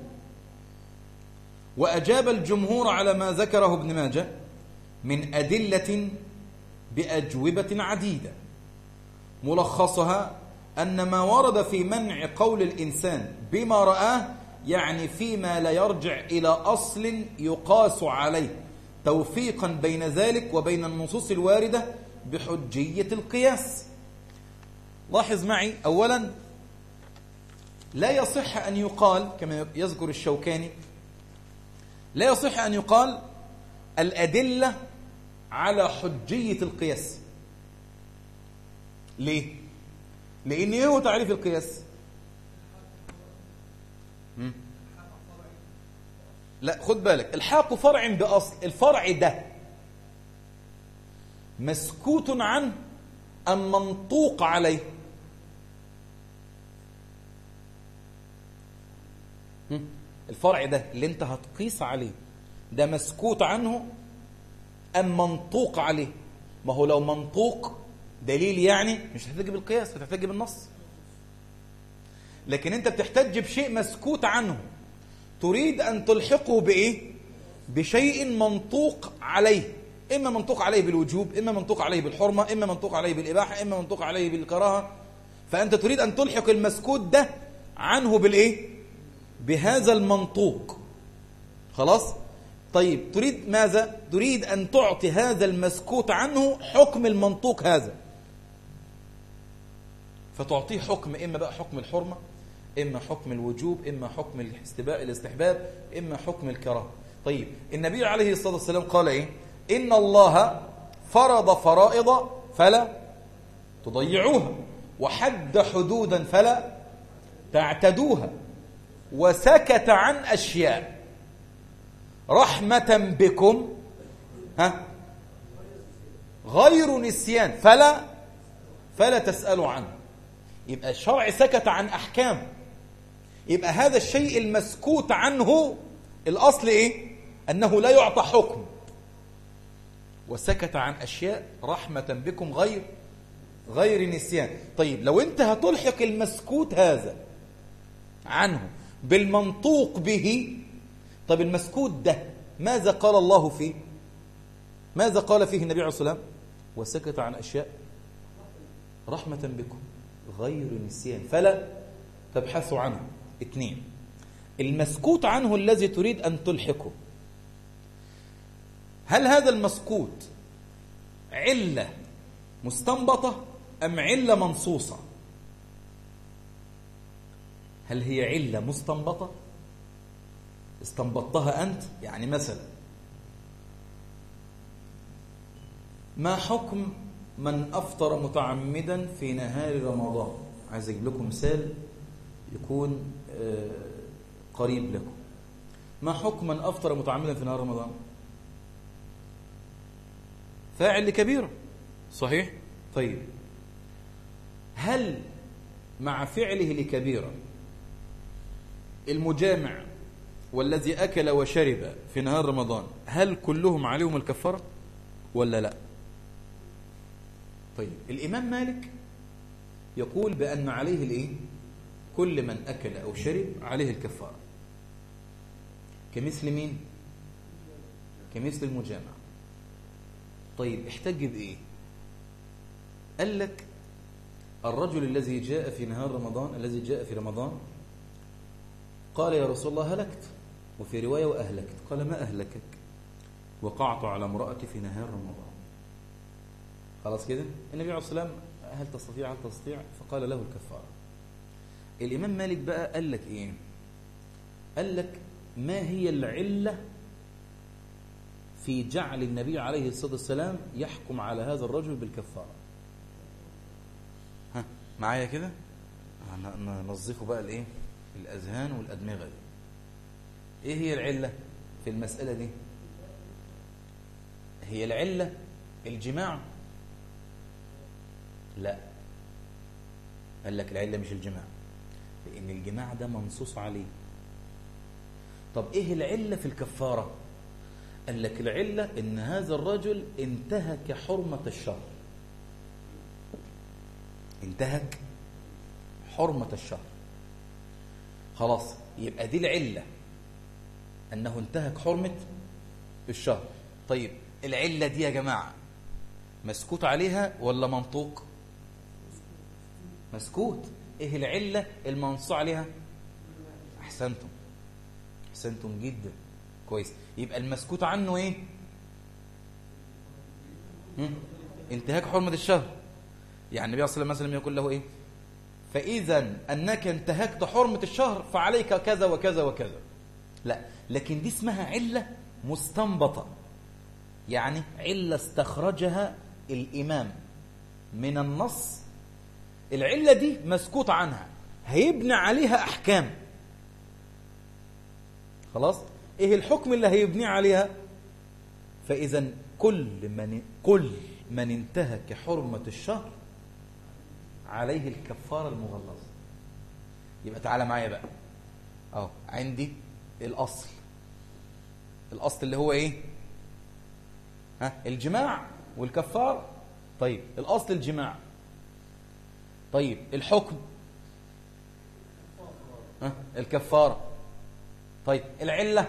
A: وأجاب الجمهور على ما ذكره ابن ماجه من أدلة بأجوبة عديدة ملخصها أن ما ورد في منع قول الإنسان بما رآه يعني فيما لا يرجع إلى أصل يقاس عليه توفيقا بين ذلك وبين النصوص الواردة بحجية القياس لاحظ معي أولا لا يصح أن يقال كما يذكر الشوكاني لا يصح أن يقال الأدلة على حجية القياس ليه؟ لأن إيه هو تعريف القياس؟ لا خد بالك الحاق فرع بأصل الفرع ده مسكوت عنه أم منطوق عليه الفرع ده اللي انت هتقيس عليه ده مسكوت عنه أم منطوق عليه ما هو لو منطوق دليل يعني مش هتحتاج بالقياس هتحتاج بالنص لكن انت بتحتج بشيء مسكوت عنه تريد أن تلحقه بإيه بشيء منطوق عليه إما منطوق عليه بالوجوب إما منطوق عليه بالحرمة إما منطوق عليه بالإباحة إما منطوق عليه بالكراهة فأنت تريد أن تلحق المسكوت ده عنه بالإيه بهذا المنطوق خلاص طيب تريد ماذا تريد أن تعطي هذا المسكوت عنه حكم المنطوق هذا فتعطيه حكم إما بقى حكم الحرمة إما حكم الوجوب إما حكم الاستباء الاستحباب إما حكم الكراهه طيب النبي عليه الصلاة والسلام قال إيه إن الله فرض فرائض فلا تضيعوها وحد حدودا فلا تعتدوها وسكت عن أشياء رحمة بكم ها غير نسيان فلا فلا تسألوا عنه يبقى الشرع سكت عن أحكام يبقى هذا الشيء المسكوت عنه الأصل إيه؟ أنه لا يعطى حكم وسكت عن أشياء رحمة بكم غير غير نسيان طيب لو أنت هتلحق المسكوت هذا عنه بالمنطوق به طيب المسكوت ده ماذا قال الله فيه ماذا قال فيه النبي عليه الصلاة والسلام وسكت عن أشياء رحمة بكم غير نسيان فلا تبحثوا عنه اثنين المسكوت عنه الذي تريد أن تلحقه هل هذا المسكوت علة مستنبطة أم علة منصوصة هل هي علة مستنبطة استنبطتها أنت يعني مثلا ما حكم من أفطر متعمدا في نهار رمضان عايز أجيب لكم مثال يكون قريب لكم ما حكم من أفطر متعمدا في نهار رمضان فاعل لكبيرة صحيح طيب هل مع فعله لكبيرة المجامع والذي أكل وشرب في نهار رمضان هل كلهم عليهم الكفارة ولا لا طيب الإمام مالك يقول بأن عليه الإيه كل من أكل أو شرب عليه الكفارة كمثل مين كمثل المجامع طيب احتج بإيه قال لك الرجل الذي جاء في نهار رمضان الذي جاء في رمضان قال يا رسول الله هلكت وفي رواية وأهلكت قال ما أهلكك وقعت على امرأتي في نهار رمضان خلاص كده النبي عليه الصلاة والسلام هل تستطيع هل تستطيع فقال له الكفارة الإمام مالك بقى قال لك إيه قال لك ما هي العلة في جعل النبي عليه الصلاة والسلام يحكم على هذا الرجل بالكفارة ها معايا كده ننظفه بقى الايه الاذهان والادمغه دي ايه هي العله في المساله دي هي العله الجماع لا قال لك العله مش الجماع لان الجماع ده منصوص عليه طب ايه العله في الكفاره قال لك العله ان هذا الرجل انتهك حرمه الشهر انتهك حرمة الشهر خلاص يبقى دي العلة أنه انتهك حرمة الشهر طيب العلة دي يا جماعة مسكوت عليها ولا منطوق مسكوت ايه العلة المنصوص عليها احسنتم احسنتم جدا كويس يبقى المسكوت عنه ايه هم؟ انتهاك حرمة الشهر يعني النبي صلى الله عليه وسلم يقول له ايه فاذا انك انتهكت حرمه الشهر فعليك كذا وكذا وكذا لا لكن دي اسمها عله مستنبطه يعني عله استخرجها الامام من النص العله دي مسكوت عنها هيبني عليها احكام خلاص ايه الحكم اللي هيبني عليها فاذا كل من كل من انتهك حرمه الشهر عليه الكفارة المغلظة يبقى تعالى معايا بقى اهو عندي الأصل الأصل اللي هو إيه ها الجماع والكفار طيب الأصل الجماع طيب الحكم ها الكفارة طيب العلة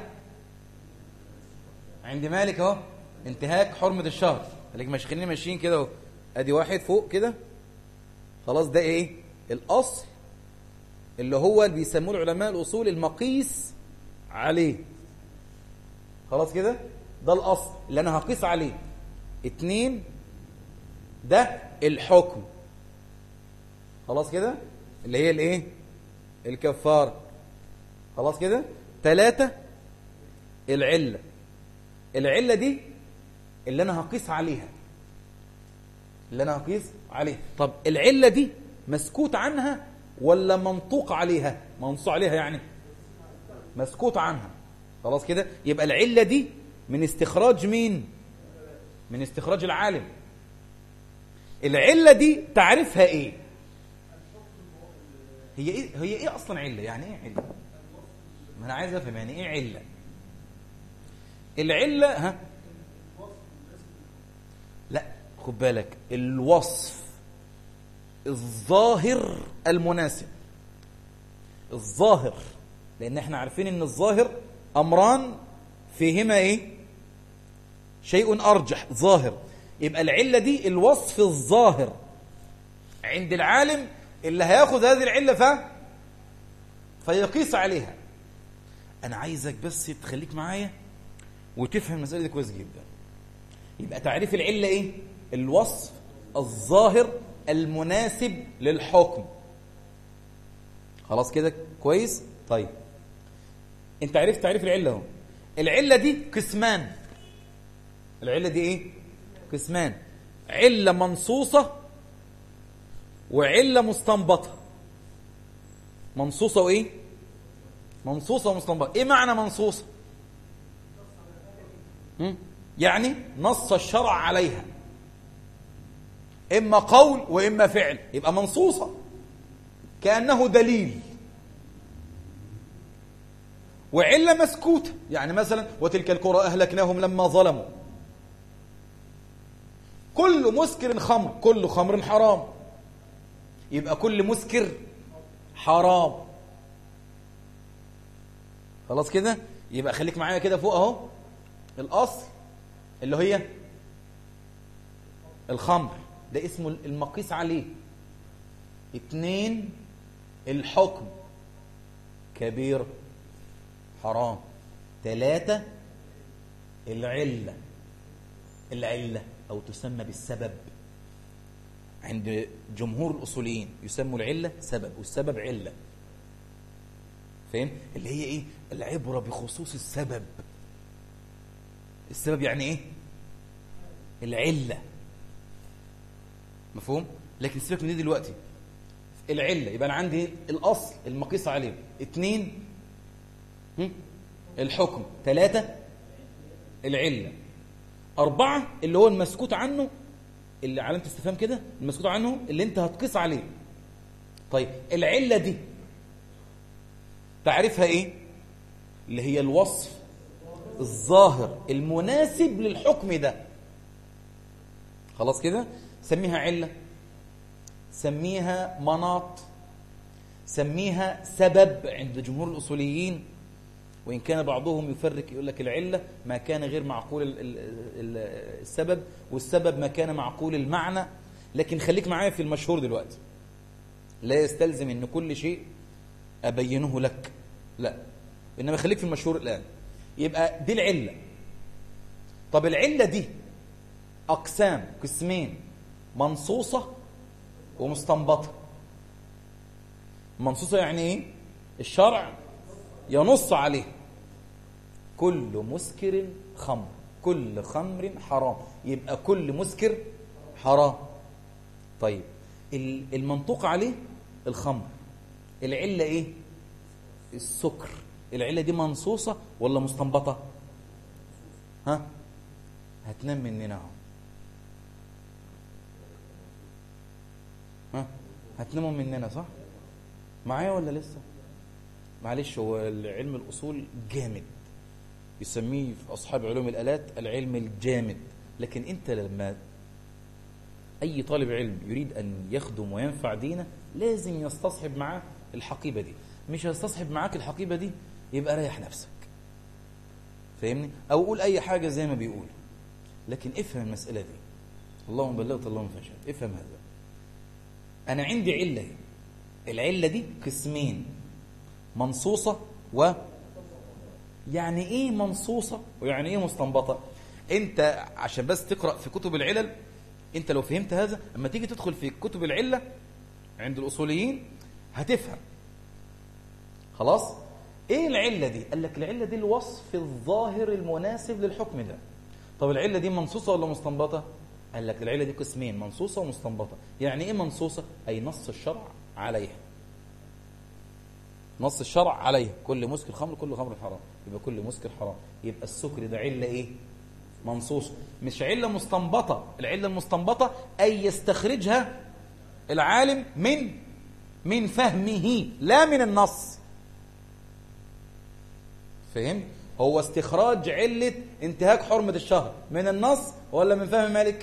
A: عند مالك اهو انتهاك حرمة الشهر لك مش خلينا ماشيين كده اهو ادي واحد فوق كده خلاص ده ايه الاصل اللي هو اللي بيسموه العلماء الاصول المقيس عليه خلاص كده ده الاصل اللي انا هقيس عليه اتنين ده الحكم خلاص كده اللي هي الايه الكفاره خلاص كده ثلاثة العلة العلة دي اللي انا هقيس عليها اللي انا هقيس عليه طب العلة دي مسكوت عنها ولا منطوق عليها منصوص عليها يعني مسكوت عنها خلاص كده يبقى العلة دي من استخراج مين من استخراج العالم العلة دي تعرفها ايه هي ايه هي ايه اصلا علة يعني ايه علة ما انا عايز افهم يعني ايه علة العلة ها لا خد بالك الوصف الظاهر المناسب الظاهر لان احنا عارفين ان الظاهر امران فيهما ايه شيء ارجح ظاهر يبقى العله دي الوصف الظاهر عند العالم اللي هياخد هذه العله ف فيقيس عليها انا عايزك بس تخليك معايا وتفهم المساله دي كويس جدا يبقى تعريف العله ايه الوصف الظاهر المناسب للحكم خلاص كده كويس طيب انت عرفت تعريف العله اهو العله دي قسمان العله دي ايه قسمان عله منصوصه وعله مستنبطه منصوصه وايه منصوصه ومستنبطه ايه معنى منصوصه يعني نص الشرع عليها إما قول وإما فعل يبقى منصوصة كأنه دليل وعلة مسكوتة يعني مثلا وتلك القرى أهلكناهم لما ظلموا كل مسكر خمر كل خمر حرام يبقى كل مسكر حرام خلاص كده يبقى خليك معايا كده فوق اهو الاصل اللي هي الخمر ده اسمه المقيس عليه اتنين الحكم كبير حرام ثلاثة العلة العلة أو تسمى بالسبب عند جمهور الأصوليين يسموا العلة سبب والسبب علة فاهم اللي هي ايه العبرة بخصوص السبب السبب يعني ايه العلة مفهوم لكن سيبك من دي دلوقتي العلة يبقى أنا عندي الأصل المقيس عليه اتنين الحكم ثلاثة العلة أربعة اللي هو المسكوت عنه اللي علامة استفهام كده المسكوت عنه اللي انت هتقيس عليه طيب العلة دي تعرفها ايه اللي هي الوصف الظاهر المناسب للحكم ده خلاص كده سميها علة سميها مناط سميها سبب عند جمهور الأصوليين وإن كان بعضهم يفرق يقول لك العلة ما كان غير معقول السبب والسبب ما كان معقول المعنى لكن خليك معايا في المشهور دلوقتي لا يستلزم ان كل شيء أبينه لك لا إنما خليك في المشهور الآن يبقى دي العلة طب العلة دي أقسام قسمين منصوصة ومستنبطة منصوصة يعني إيه؟ الشرع ينص عليه كل مسكر خمر كل خمر حرام يبقى كل مسكر حرام طيب المنطوق عليه الخمر العلة ايه السكر العلة دي منصوصة ولا مستنبطة ها هتنام مننا اهو ها هتناموا مننا صح معايا ولا لسه معلش هو علم الأصول جامد يسميه في أصحاب علوم الآلات العلم الجامد لكن أنت لما أي طالب علم يريد أن يخدم وينفع دينه لازم يستصحب معاه الحقيبة دي مش هيستصحب معاك الحقيبة دي يبقى ريح نفسك فاهمني أو قول أي حاجة زي ما بيقول لكن افهم المسألة دي اللهم بلغت اللهم فشل افهم هذا أنا عندي علة العلة دي قسمين منصوصة و يعني ايه منصوصة ويعني ايه مستنبطة انت عشان بس تقرأ في كتب العلل انت لو فهمت هذا اما تيجي تدخل في كتب العلة عند الأصوليين هتفهم خلاص ايه العلة دي قال لك العلة دي الوصف الظاهر المناسب للحكم ده طب العلة دي منصوصة ولا مستنبطة قال لك العلة دي قسمين منصوصة ومستنبطة يعني ايه منصوصة اي نص الشرع عليها نص الشرع عليها كل مسكر خمر كل خمر حرام يبقى كل مسكر حرام يبقى السكر ده علة ايه منصوص مش علة مستنبطة العلة المستنبطة أي يستخرجها العالم من من فهمه لا من النص فهم هو استخراج علة انتهاك حرمة الشهر من النص ولا من فهم مالك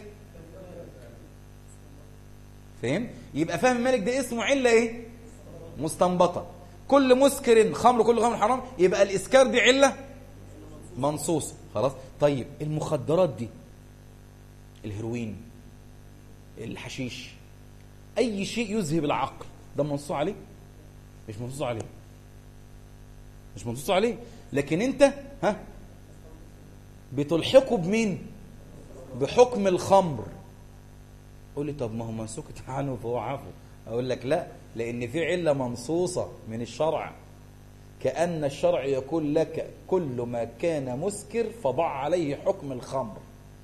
A: فهم يبقى فهم مالك ده اسمه علة ايه مستنبطة كل مسكر خمر كل خمر حرام يبقى الإسكار دي علة منصوص خلاص طيب المخدرات دي الهيروين الحشيش أي شيء يذهب العقل ده منصوص عليه مش منصوص عليه مش منصوص عليه لكن انت ها بتلحقه بمين بحكم الخمر قول لي طب ما هو من سكت عنه فهو عفو اقول لك لا لان في عله منصوصه من الشرع كأن الشرع يقول لك كل ما كان مسكر فضع عليه حكم الخمر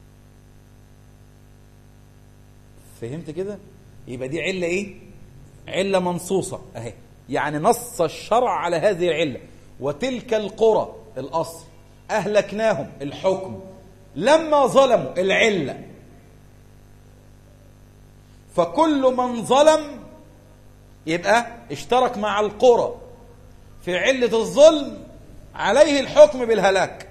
A: فهمت كده يبقى دي علة ايه علة منصوصة اهي يعني نص الشرع على هذه العلة وتلك القرى الأصل أهلكناهم الحكم لما ظلموا العلة فكل من ظلم يبقى اشترك مع القرى في علة الظلم عليه الحكم بالهلاك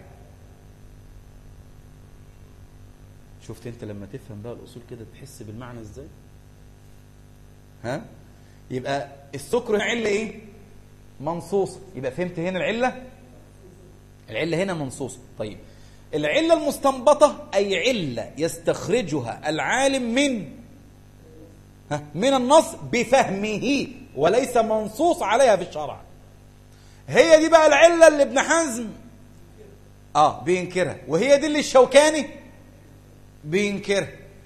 A: شفت انت لما تفهم بقى الاصول كده تحس بالمعنى ازاي ها يبقى السكر عله ايه منصوص يبقى فهمت هنا العله العله هنا منصوصه طيب العله المستنبطه اي عله يستخرجها العالم من ها من النص بفهمه وليس منصوص عليها في الشرع هي دي بقى العله اللي ابن حزم اه بينكرها وهي دي اللي الشوكاني بينكرها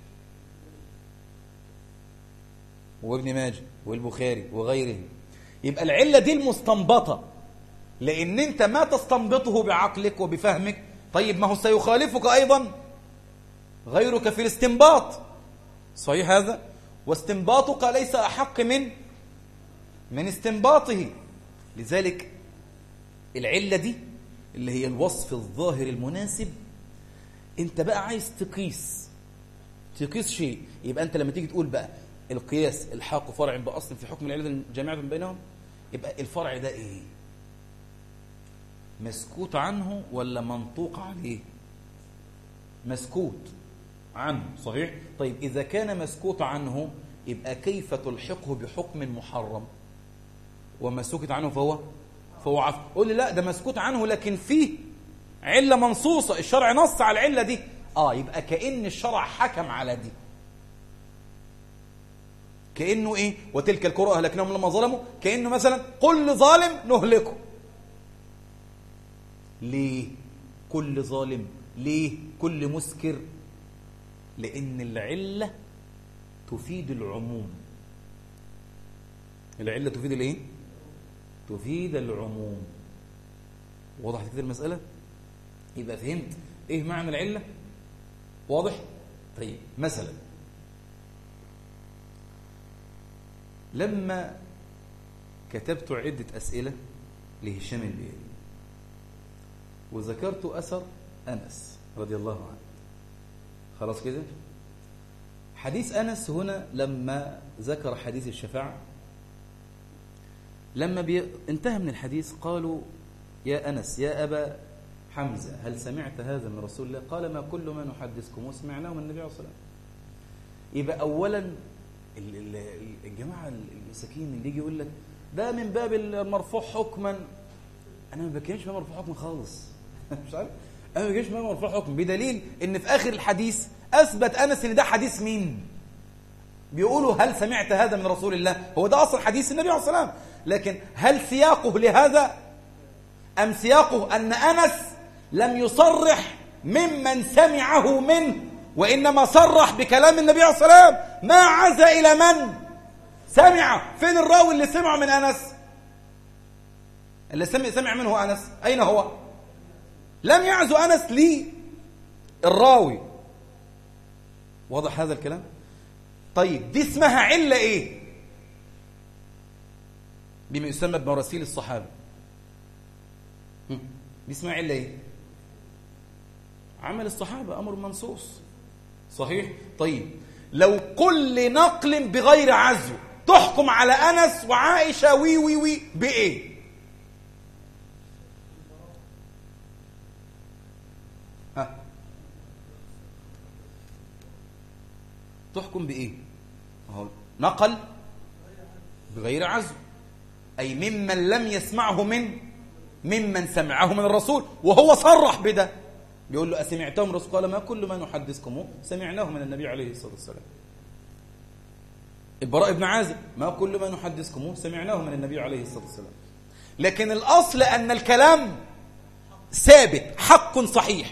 A: وابن ماجه والبخاري وغيره يبقى العلة دي المستنبطة لأن أنت ما تستنبطه بعقلك وبفهمك طيب ما هو سيخالفك أيضا غيرك في الاستنباط صحيح هذا واستنباطك ليس أحق من من استنباطه لذلك العلة دي اللي هي الوصف الظاهر المناسب انت بقى عايز تقيس تقيس شيء يبقى انت لما تيجي تقول بقى القياس الحاق فرع باصل في حكم العلة الجامعة بينهم يبقى الفرع ده ايه مسكوت عنه ولا منطوق عليه مسكوت عنه صحيح طيب اذا كان مسكوت عنه يبقى كيف تلحقه بحكم محرم وما سكت عنه فهو فهو عفو قول لي لا ده مسكوت عنه لكن فيه علة منصوصة الشرع نص على العلة دي اه يبقى كأن الشرع حكم على دي كأنه ايه وتلك القرى أهلكناهم لما ظلموا كأنه مثلا كل ظالم نهلكه ليه كل ظالم ليه كل مسكر لأن العلة تفيد العموم العلة تفيد الايه تفيد العموم وضحت كده المسألة يبقى فهمت ايه معنى العلة واضح طيب مثلا لما كتبت عدة أسئلة لهشام البيري وذكرت أثر أنس رضي الله عنه خلاص كده حديث أنس هنا لما ذكر حديث الشفاعة لما بي... انتهى من الحديث قالوا يا أنس يا أبا حمزة هل سمعت هذا من رسول الله قال ما كل ما نحدثكم وسمعناه من النبي عليه الصلاة والسلام يبقى أولا الجماعة المساكين اللي يجي يقول لك ده من باب المرفوع حكما أنا ما بكلمش باب مرفوع حكما خالص مش عارف أنا ما بكلمش باب مرفوع حكم بدليل إن في آخر الحديث أثبت أنس إن ده حديث مين بيقولوا هل سمعت هذا من رسول الله هو ده أصل حديث النبي عليه الصلاة والسلام لكن هل سياقه لهذا أم سياقه أن أنس لم يصرح ممن سمعه منه وإنما صرح بكلام النبي عليه الصلاة والسلام ما عز إلى من سمع فين الراوي اللي سمع من أنس اللي سمع, سمع منه أنس أين هو لم يعزو أنس لي الراوي واضح هذا الكلام طيب دي اسمها علة إيه بما يسمى بمراسيل الصحابة دي اسمها علة إيه عمل الصحابة أمر منصوص صحيح طيب لو كل نقل بغير عزو تحكم على أنس وعائشة وي وي وي بإيه ها تحكم بإيه هو نقل بغير عزو أي ممن لم يسمعه من ممن سمعه من الرسول وهو صرح بده بيقول له أسمعتهم الرسول قال ما كل ما نحدثكم سمعناه من النبي عليه الصلاة والسلام البراء بن عازب ما كل ما نحدثكم سمعناه من النبي عليه الصلاة والسلام لكن الأصل أن الكلام ثابت حق صحيح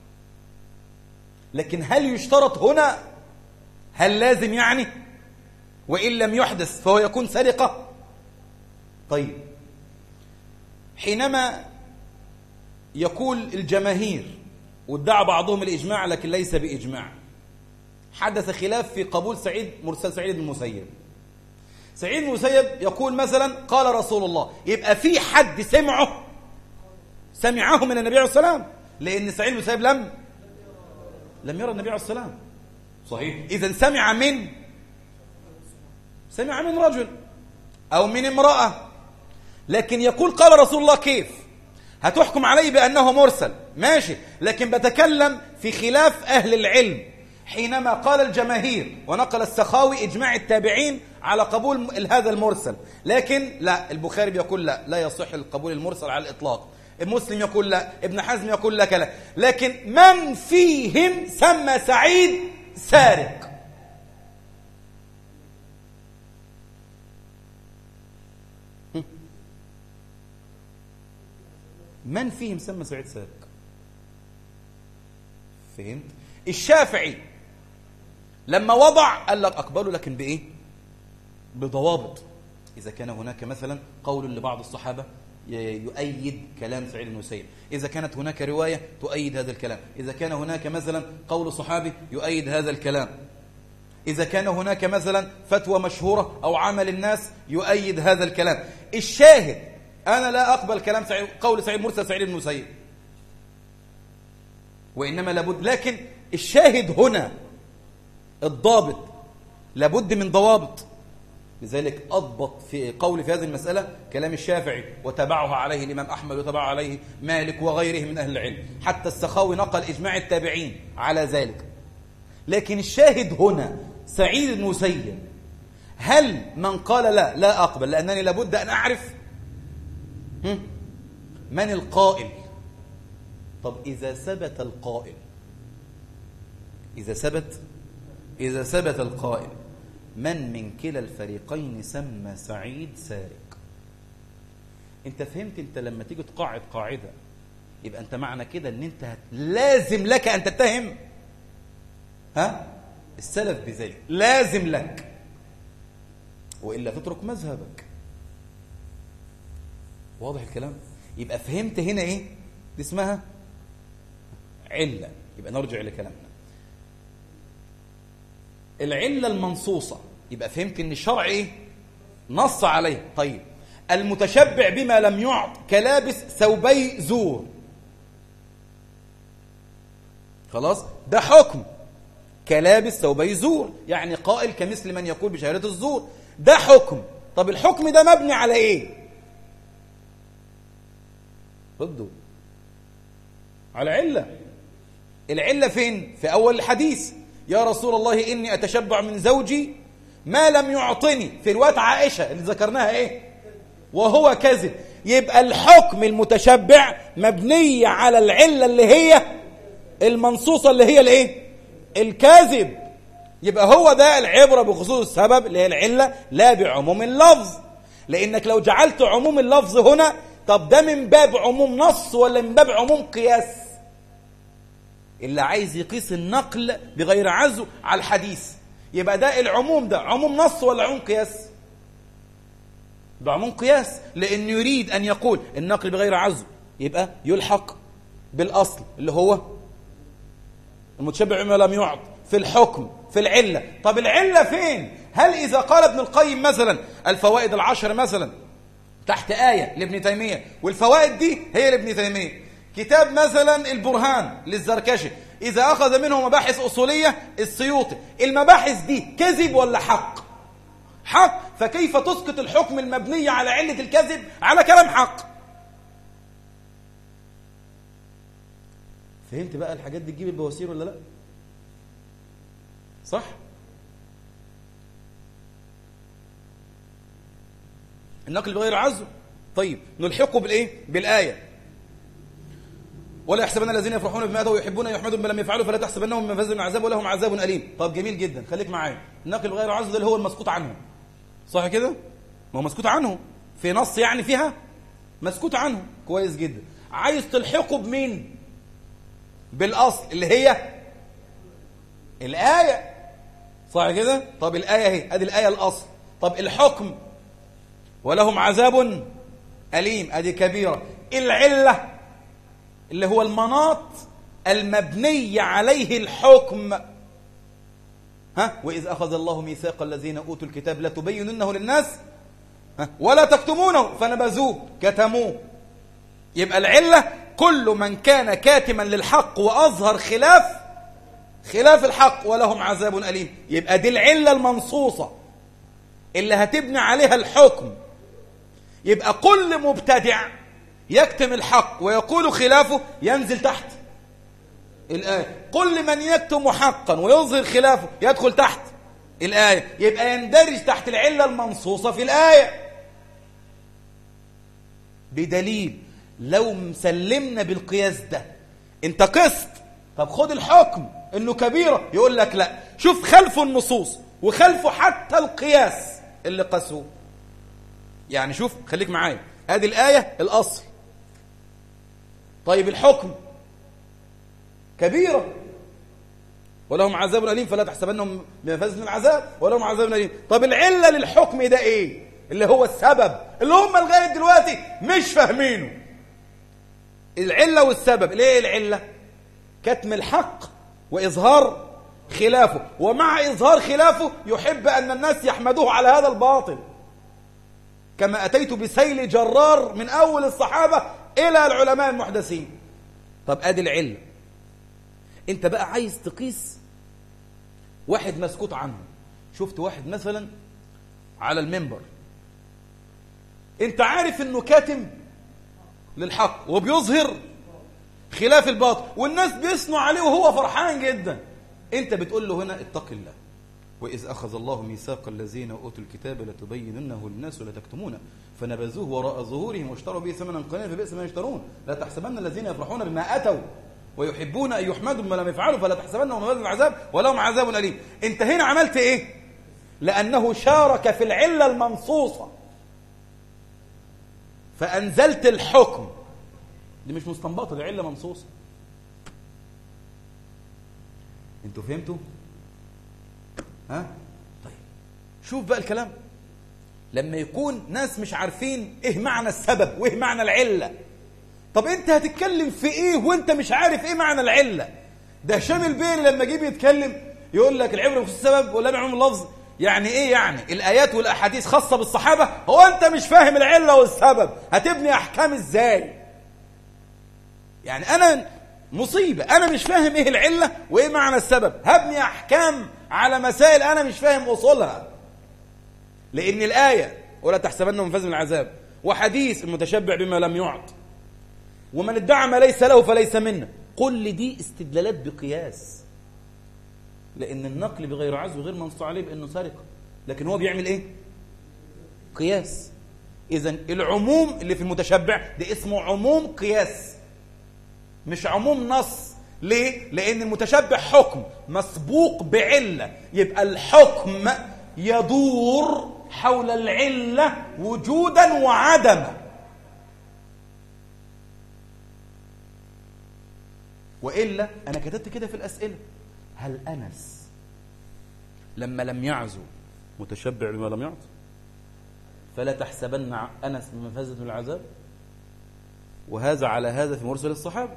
A: لكن هل يشترط هنا هل لازم يعني وإن لم يحدث فهو يكون سرقة طيب حينما يقول الجماهير وادعى بعضهم الإجماع لكن ليس بإجماع حدث خلاف في قبول سعيد مرسل سعيد بن المسيب سعيد بن المسيب يقول مثلا قال رسول الله يبقى في حد سمعه سمعه من النبي عليه الصلاة والسلام لأن سعيد بن المسيب لم لم يرى النبي عليه الصلاة والسلام صحيح إذا سمع من سمع من رجل أو من امرأة لكن يقول قال رسول الله كيف هتحكم عليه بأنه مرسل ماشي لكن بتكلم في خلاف أهل العلم حينما قال الجماهير ونقل السخاوي إجماع التابعين على قبول هذا المرسل لكن لا البخاري بيقول لا لا يصح القبول المرسل على الإطلاق المسلم يقول لا ابن حزم يقول لك لا لكن من فيهم سمى سعيد سارق من فيهم سمى سعيد سارق فهمت الشافعي لما وضع قال لك أقبله لكن بإيه بضوابط إذا كان هناك مثلا قول لبعض الصحابة يؤيد كلام سعيد بن المسيب إذا كانت هناك رواية تؤيد هذا الكلام إذا كان هناك مثلا قول صحابي يؤيد هذا الكلام إذا كان هناك مثلا فتوى مشهورة أو عمل الناس يؤيد هذا الكلام الشاهد أنا لا أقبل كلام سعيد قول سعيد مرسل سعيد بن المسيب وإنما لابد لكن الشاهد هنا الضابط لابد من ضوابط لذلك أضبط في قول في هذه المسألة كلام الشافعي وتبعها عليه الإمام أحمد وتبعه عليه مالك وغيره من أهل العلم حتى السخاوي نقل إجماع التابعين على ذلك لكن الشاهد هنا سعيد المسيب هل من قال لا لا أقبل لأنني لابد أن أعرف من القائل طب إذا ثبت القائل إذا ثبت إذا ثبت القائل من من كلا الفريقين سمى سعيد سارق انت فهمت انت لما تيجي تقاعد قاعدة يبقى انت معنى كده ان انت لازم لك ان تتهم ها السلف بذلك لازم لك وإلا تترك مذهبك واضح الكلام يبقى فهمت هنا ايه دي اسمها علة يبقى نرجع لكلامنا العلة المنصوصة يبقى فهمت ان الشرع ايه نص عليه طيب المتشبع بما لم يعط كلابس ثوبي زور خلاص ده حكم كلابس ثوبي زور يعني قائل كمثل من يقول بشهادة الزور ده حكم طب الحكم ده مبني على ايه ردوا على علة العلة فين في أول الحديث يا رسول الله إني أتشبع من زوجي ما لم يعطني في رواية عائشة اللي ذكرناها إيه وهو كذب يبقى الحكم المتشبع مبني على العلة اللي هي المنصوصة اللي هي الايه الكاذب يبقى هو ده العبرة بخصوص السبب اللي هي العلة لا بعموم اللفظ لأنك لو جعلت عموم اللفظ هنا طب ده من باب عموم نص ولا من باب عموم قياس اللي عايز يقيس النقل بغير عزو على الحديث يبقى ده العموم ده عموم نص ولا عموم قياس ده عموم قياس لأنه يريد أن يقول النقل بغير عزو يبقى يلحق بالأصل اللي هو المتشبع بما لم يعط في الحكم في العلة طب العلة فين هل إذا قال ابن القيم مثلا الفوائد العشر مثلا تحت آية لابن تيمية والفوائد دي هي لابن تيمية كتاب مثلا البرهان للزركشي إذا أخذ منه مباحث أصولية السيوطي المباحث دي كذب ولا حق حق فكيف تسقط الحكم المبني على علة الكذب على كلام حق فهمت بقى الحاجات دي تجيب البواسير ولا لا صح النقل بغير عزو طيب نلحقه بالايه بالايه ولا يحسبن الذين يفرحون بما اتوا ويحبون ان يحمدوا بما لم يفعلوا فلا تحسبنهم من فزع عذاب ولهم عذاب اليم طب جميل جدا خليك معايا النقل بغير عزو ده اللي هو المسكوت عنه صح كده ما هو مسكوت عنه في نص يعني فيها مسكوت عنه كويس جدا عايز تلحقه بمين بالاصل اللي هي الايه صح كده طب الايه اهي ادي الايه الاصل طب الحكم ولهم عذاب أليم أدي كبيرة العلة اللي هو المناط المبني عليه الحكم ها وإذ أخذ الله ميثاق الذين أوتوا الكتاب لا تبيننه للناس ها ولا تكتمونه فنبذوه كتموه يبقى العلة كل من كان كاتما للحق وأظهر خلاف خلاف الحق ولهم عذاب أليم يبقى دي العلة المنصوصة اللي هتبني عليها الحكم يبقى كل مبتدع يكتم الحق ويقول خلافه ينزل تحت الآية كل من يكتم حقا ويظهر خلافه يدخل تحت الآية يبقى يندرج تحت العلة المنصوصة في الآية بدليل لو مسلمنا بالقياس ده انت قست طب خد الحكم انه كبيرة يقول لك لا شوف خلفه النصوص وخلفه حتى القياس اللي قاسوه يعني شوف خليك معايا ادي الآية الأصل طيب الحكم كبيرة ولهم عذاب أليم فلا تحسبنهم بمفازة من العذاب ولهم عذاب أليم طب العلة للحكم ده ايه اللي هو السبب اللي هم لغاية دلوقتي مش فاهمينه العلة والسبب ليه العلة كتم الحق وإظهار خلافه ومع إظهار خلافه يحب أن الناس يحمدوه على هذا الباطل كما أتيت بسيل جرار من أول الصحابة إلى العلماء المحدثين طب أدي العلة أنت بقى عايز تقيس واحد مسكوت عنه شفت واحد مثلا على المنبر أنت عارف أنه كاتم للحق وبيظهر خلاف الباطل والناس بيثنوا عليه وهو فرحان جدا انت بتقول له هنا اتق الله وإذ أخذ الله ميثاق الذين أوتوا الكتاب لتبيننه للناس ولا تكتمونه فنبذوه وراء ظهورهم واشتروا به ثمنا قليلا فبئس ما يشترون لا تحسبن الذين يفرحون بما أتوا ويحبون أن يحمدوا بما لم يفعلوا فلا تحسبنهم مبادئ العذاب ولهم عذاب أليم أنت هنا عملت إيه؟ لأنه شارك في العلة المنصوصة فأنزلت الحكم دي مش مستنبطة دي علة منصوصة انتوا فهمتوا؟ ها؟ طيب شوف بقى الكلام لما يكون ناس مش عارفين ايه معنى السبب وايه معنى العلة طب انت هتتكلم في ايه وانت مش عارف ايه معنى العلة ده هشام البيري لما جه بيتكلم يقول لك العبرة بخصوص السبب ولا بعموم اللفظ يعني ايه يعني الايات والاحاديث خاصة بالصحابة هو انت مش فاهم العلة والسبب هتبني احكام ازاي يعني انا مصيبة انا مش فاهم ايه العلة وايه معنى السبب هبني احكام على مسائل انا مش فاهم اصولها لان الايه ولا تحسبن منفذ من العذاب وحديث المتشبع بما لم يعط ومن ادعى ما ليس له فليس منه كل دي استدلالات بقياس لان النقل بغير عزو غير منصوص عليه بانه سرقه لكن هو بيعمل ايه قياس اذا العموم اللي في المتشبع ده اسمه عموم قياس مش عموم نص ليه؟ لأن المتشبع حكم مسبوق بعلة يبقى الحكم يدور حول العلة وجودا وعدما وإلا أنا كتبت كده في الأسئلة هل أنس لما لم يعزو متشبع بما لم يعط فلا تحسبن أنس بمفازة العذاب وهذا على هذا في مرسل الصحابة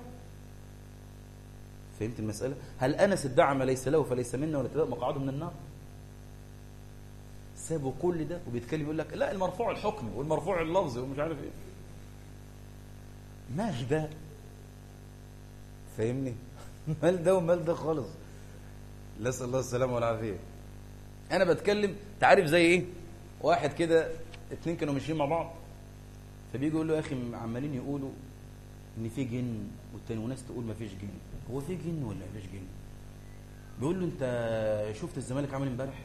A: فهمت المسألة هل أنس ادعى ما ليس له فليس منا ولا تبقى مقعده من النار سابوا كل ده وبيتكلم يقول لك لا المرفوع الحكمي والمرفوع اللفظي ومش عارف ايه مال ده فاهمني مال ده ومال ده خالص نسأل الله السلامة والعافية أنا بتكلم تعرف زي إيه واحد كده اتنين كانوا ماشيين مع بعض فبيجي يقول له يا أخي عمالين يقولوا إن في جن والتاني وناس تقول ما فيش جن هو في جن ولا ما فيش جن بيقول له أنت شفت الزمالك عامل امبارح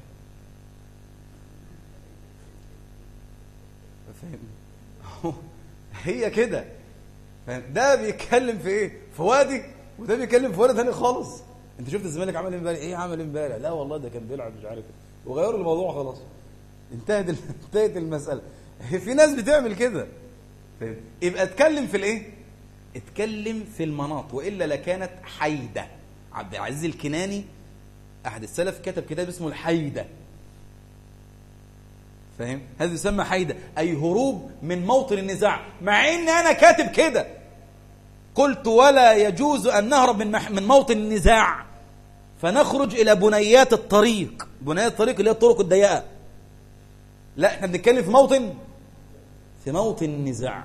A: فاهم هي كده فاهم ده بيتكلم في ايه في وادي وده بيتكلم في وادي ثاني خالص انت شفت الزمالك عمل امبارح ايه عمل امبارح لا والله ده كان بيلعب مش عارف ايه وغيروا الموضوع خلاص انتهت انتهت المساله في ناس بتعمل كده فاهم يبقى اتكلم في الايه اتكلم في المناط والا لكانت حيده عبد العزيز الكناني احد السلف كتب كتاب اسمه الحيده فاهم هذا يسمى حيدة أي هروب من موطن النزاع مع إن أنا كاتب كده قلت ولا يجوز أن نهرب من, مح من موطن النزاع فنخرج إلى بنيات الطريق بنيات الطريق اللي هي الطرق الضيقة لا احنا بنتكلم في موطن في موطن النزاع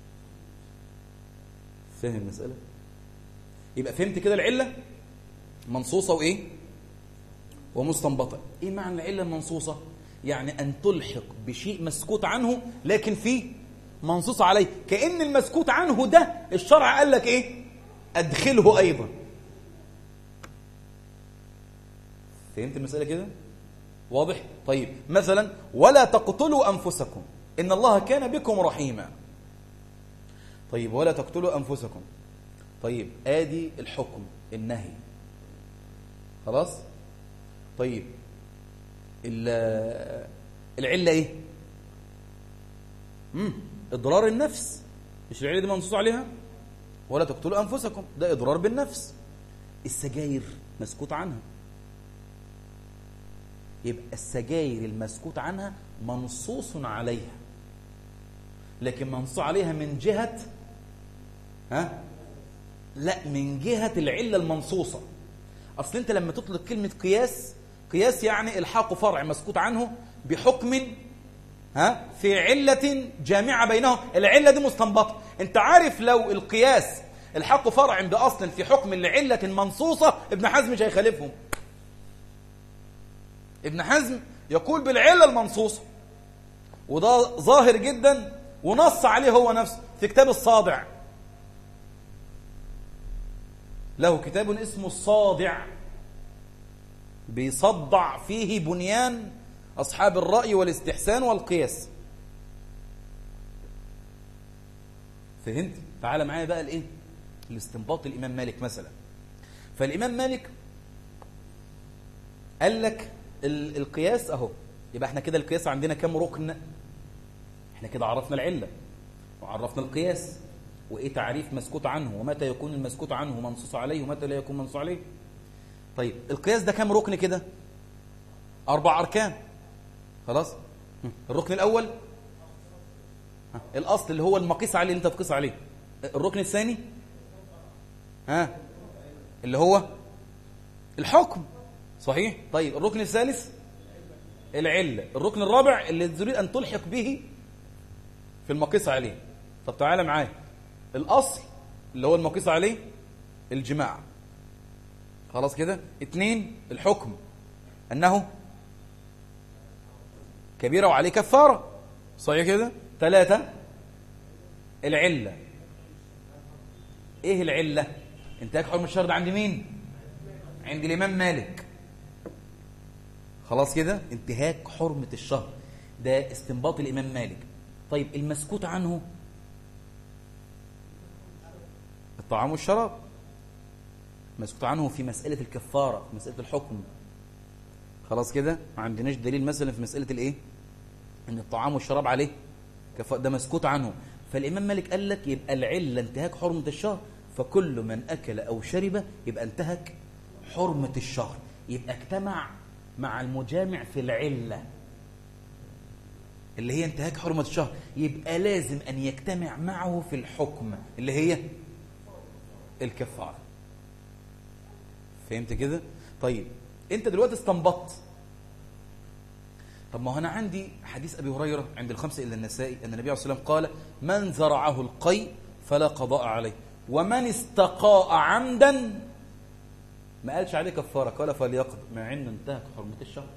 A: فاهم المسألة يبقى فهمت كده العلة منصوصة وإيه ومستنبطة إيه معنى العلة المنصوصة يعني أن تلحق بشيء مسكوت عنه لكن فيه منصوص عليه كأن المسكوت عنه ده الشرع قال لك إيه أدخله أيضا فهمت المسألة كده واضح طيب مثلا ولا تقتلوا أنفسكم إن الله كان بكم رحيما طيب ولا تقتلوا أنفسكم طيب آدي الحكم النهي خلاص طيب العلة إيه مم. إضرار النفس مش العلة دي منصوص عليها ولا تقتلوا أنفسكم ده إضرار بالنفس السجاير مسكوت عنها يبقى السجاير المسكوت عنها منصوص عليها لكن منصوص عليها من جهة ها لا من جهة العلة المنصوصة أصل أنت لما تطلق كلمة قياس قياس يعني الحاق فرع مسكوت عنه بحكم ها في علة جامعة بينهم العلة دي مستنبطة أنت عارف لو القياس الحق فرع بأصل في حكم لعلة منصوصة ابن حزم مش هيخالفهم ابن حزم يقول بالعلة المنصوصة وده ظاهر جدا ونص عليه هو نفسه في كتاب الصادع له كتاب اسمه الصادع بيصدع فيه بنيان أصحاب الرأي والاستحسان والقياس فهمت؟ تعال معايا بقى الايه؟ الاستنباط الإمام مالك مثلا فالإمام مالك قال لك القياس أهو يبقى احنا كده القياس عندنا كم ركن احنا كده عرفنا العلة وعرفنا القياس وإيه تعريف مسكوت عنه ومتى يكون المسكوت عنه منصوص عليه ومتى لا يكون منصوص عليه طيب القياس ده كام ركن كده أربع أركان خلاص الركن الأول الأصل اللي هو المقيس عليه اللي أنت تقيس عليه الركن الثاني ها اللي هو الحكم صحيح طيب الركن الثالث العلة الركن الرابع اللي تريد أن تلحق به في المقيس عليه طب تعالى معايا الأصل اللي هو المقيس عليه الجماع خلاص كده اتنين الحكم أنه كبيرة وعليه كفارة صحيح كده ثلاثة العلة ايه العلة انتهاك حرم الشهر ده عند مين عند الإمام مالك خلاص كده انتهاك حرمة الشهر ده استنباط الإمام مالك طيب المسكوت عنه الطعام والشراب مسكوت عنه في مسألة الكفارة في مسألة الحكم خلاص كده ما عندناش دليل مثلا في مسألة الايه ان الطعام والشراب عليه ده مسكوت عنه فالإمام مالك قال لك يبقى العلة انتهاك حرمة الشهر فكل من أكل أو شرب يبقى انتهك حرمة الشهر يبقى اجتمع مع المجامع في العلة اللي هي انتهاك حرمة الشهر يبقى لازم أن يجتمع معه في الحكم اللي هي الكفارة فهمت كده؟ طيب انت دلوقتي استنبطت طب ما هو انا عندي حديث ابي هريره عند الخمسه الا النسائي ان النبي عليه الصلاه والسلام قال من زرعه القي فلا قضاء عليه ومن استقاء عمدا ما قالش عليه كفاره قال فليقض مع انه انتهك حرمه الشهر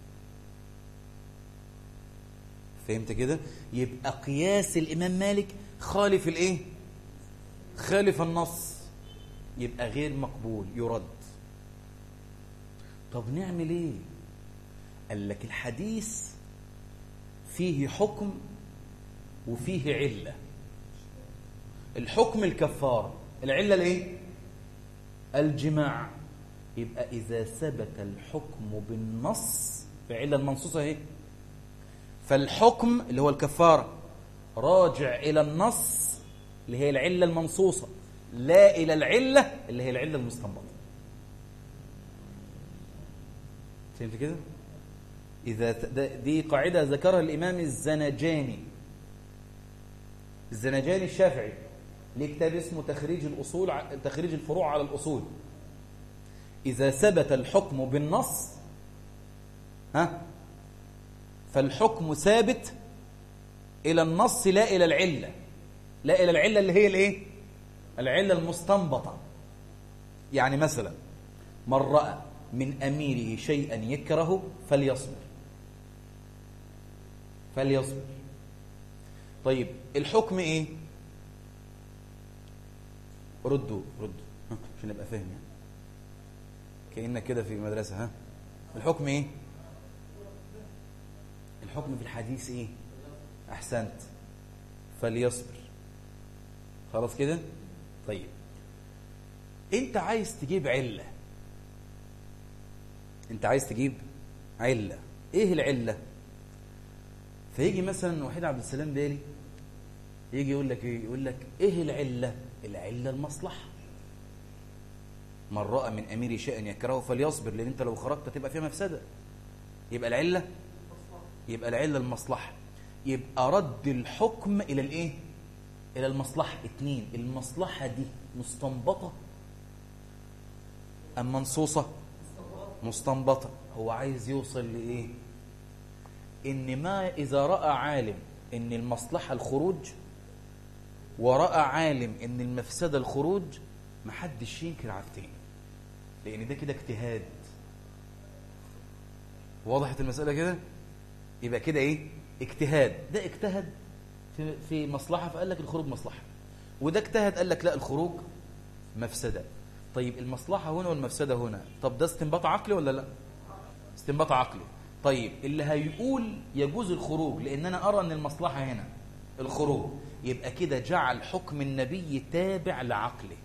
A: فهمت كده يبقى قياس الامام مالك خالف الايه خالف النص يبقى غير مقبول يرد طب نعمل ايه قال لك الحديث فيه حكم وفيه علة الحكم الكفارة العلة الايه الجماع يبقى إذا ثبت الحكم بالنص بعلة المنصوصة اهي فالحكم اللي هو الكفارة راجع إلى النص اللي هي العلة المنصوصة لا إلى العلة اللي هي العلة المستنبطة فهمت كده؟ إذا دي قاعدة ذكرها الإمام الزنجاني الزنجاني الشافعي ليه كتاب اسمه تخريج الأصول تخريج الفروع على الأصول إذا ثبت الحكم بالنص ها فالحكم ثابت إلى النص لا إلى العلة لا إلى العلة اللي هي الإيه؟ العلة المستنبطة يعني مثلا من رأى من أميره شيئا يكره فليصبر فليصبر طيب الحكم ايه ردوا ردوا ها، عشان نبقى فاهم يعني كأنك كده في مدرسة ها الحكم ايه الحكم في الحديث ايه احسنت فليصبر خلاص كده طيب انت عايز تجيب علة انت عايز تجيب علة ايه العلة فيجي مثلا وحيد عبد السلام بالي يجي يقول لك ايه يقول لك ايه العلة العلة المصلحة من رأى من أمير شيئا يكرهه فليصبر لأن أنت لو خرجت تبقى فيها مفسدة يبقى العلة يبقى العلة المصلحة يبقى رد الحكم إلى الإيه إلى المصلحة اتنين المصلحة دي مستنبطة أم منصوصة مستنبطة هو عايز يوصل لإيه إن ما إذا رأى عالم إن المصلحة الخروج ورأى عالم إن المفسدة الخروج محدش ينكر على التاني لأن ده كده اجتهاد وضحت المسألة كده يبقى كده إيه اجتهاد ده اجتهد في, في مصلحة فقال لك الخروج مصلحة وده اجتهد قال لك لا الخروج مفسدة طيب المصلحة هنا والمفسدة هنا طب ده استنباط عقلي ولا لا استنباط عقلي طيب اللي هيقول يجوز الخروج لأن أنا أرى أن المصلحة هنا الخروج يبقى كده جعل حكم النبي تابع لعقله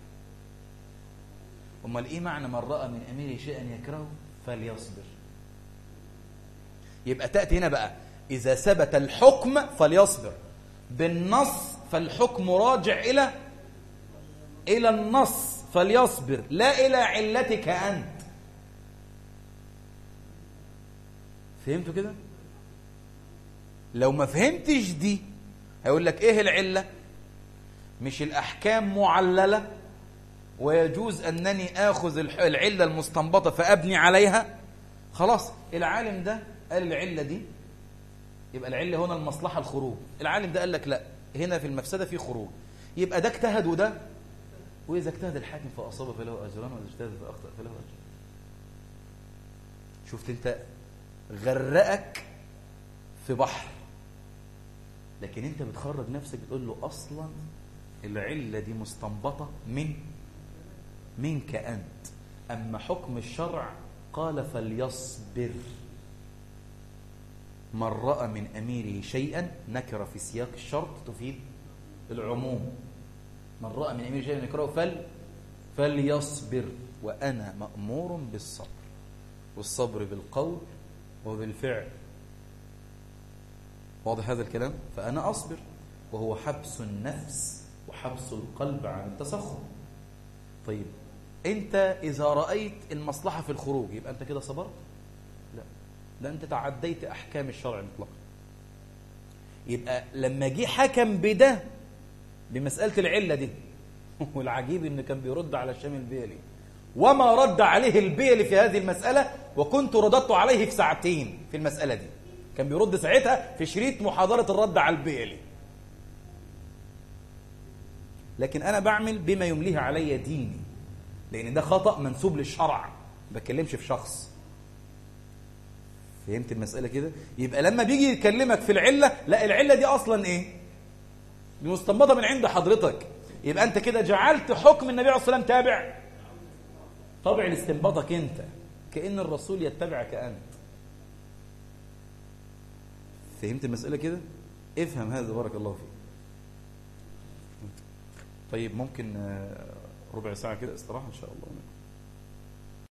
A: امال ايه معنى من راى من اميره شيئا يكرهه فليصبر يبقى تاتي هنا بقى اذا ثبت الحكم فليصبر بالنص فالحكم راجع الى الى النص فليصبر لا الى علتك انت فهمتوا كده لو ما فهمتش دي هيقول لك ايه العله مش الاحكام معلله ويجوز أنني آخذ العلة المستنبطة فأبني عليها خلاص العالم ده قال العلة دي يبقى العلة هنا المصلحة الخروج العالم ده قال لك لا هنا في المفسدة في خروج يبقى ده اجتهد وده وإذا اجتهد الحاكم فأصاب فله أجران وإذا اجتهد فأخطأ فله أجر شفت انت غرقك في بحر لكن انت بتخرج نفسك بتقول له أصلا العلة دي مستنبطة من منك أنت أما حكم الشرع قال فليصبر من رأى من أميره شيئا نكر في سياق الشرط تفيد العموم من رأى من أميره شيئا نكره فل فليصبر وأنا مأمور بالصبر والصبر بالقول وبالفعل واضح هذا الكلام فأنا أصبر وهو حبس النفس وحبس القلب عن التسخط طيب انت اذا رايت المصلحه في الخروج يبقى انت كده صبرت لا ده انت تعديت احكام الشرع مطلقا يبقى لما جه حكم بده بمساله العله دي والعجيب ان كان بيرد على الشام البيلي وما رد عليه البيلي في هذه المساله وكنت رددت عليه في ساعتين في المساله دي كان بيرد ساعتها في شريط محاضره الرد على البيلي لكن انا بعمل بما يمليه علي ديني لان ده خطا منسوب للشرع ما بتكلمش في شخص فهمت المساله كده يبقى لما بيجي يكلمك في العله لا العله دي اصلا ايه دي مستنبطه من عند حضرتك يبقى انت كده جعلت حكم النبي عليه الصلاه والسلام تابع طبع لاستنباطك انت كان الرسول يتبعك انت فهمت المساله كده افهم هذا بارك الله فيك طيب ممكن ربع ساعة كده استراحة إن شاء الله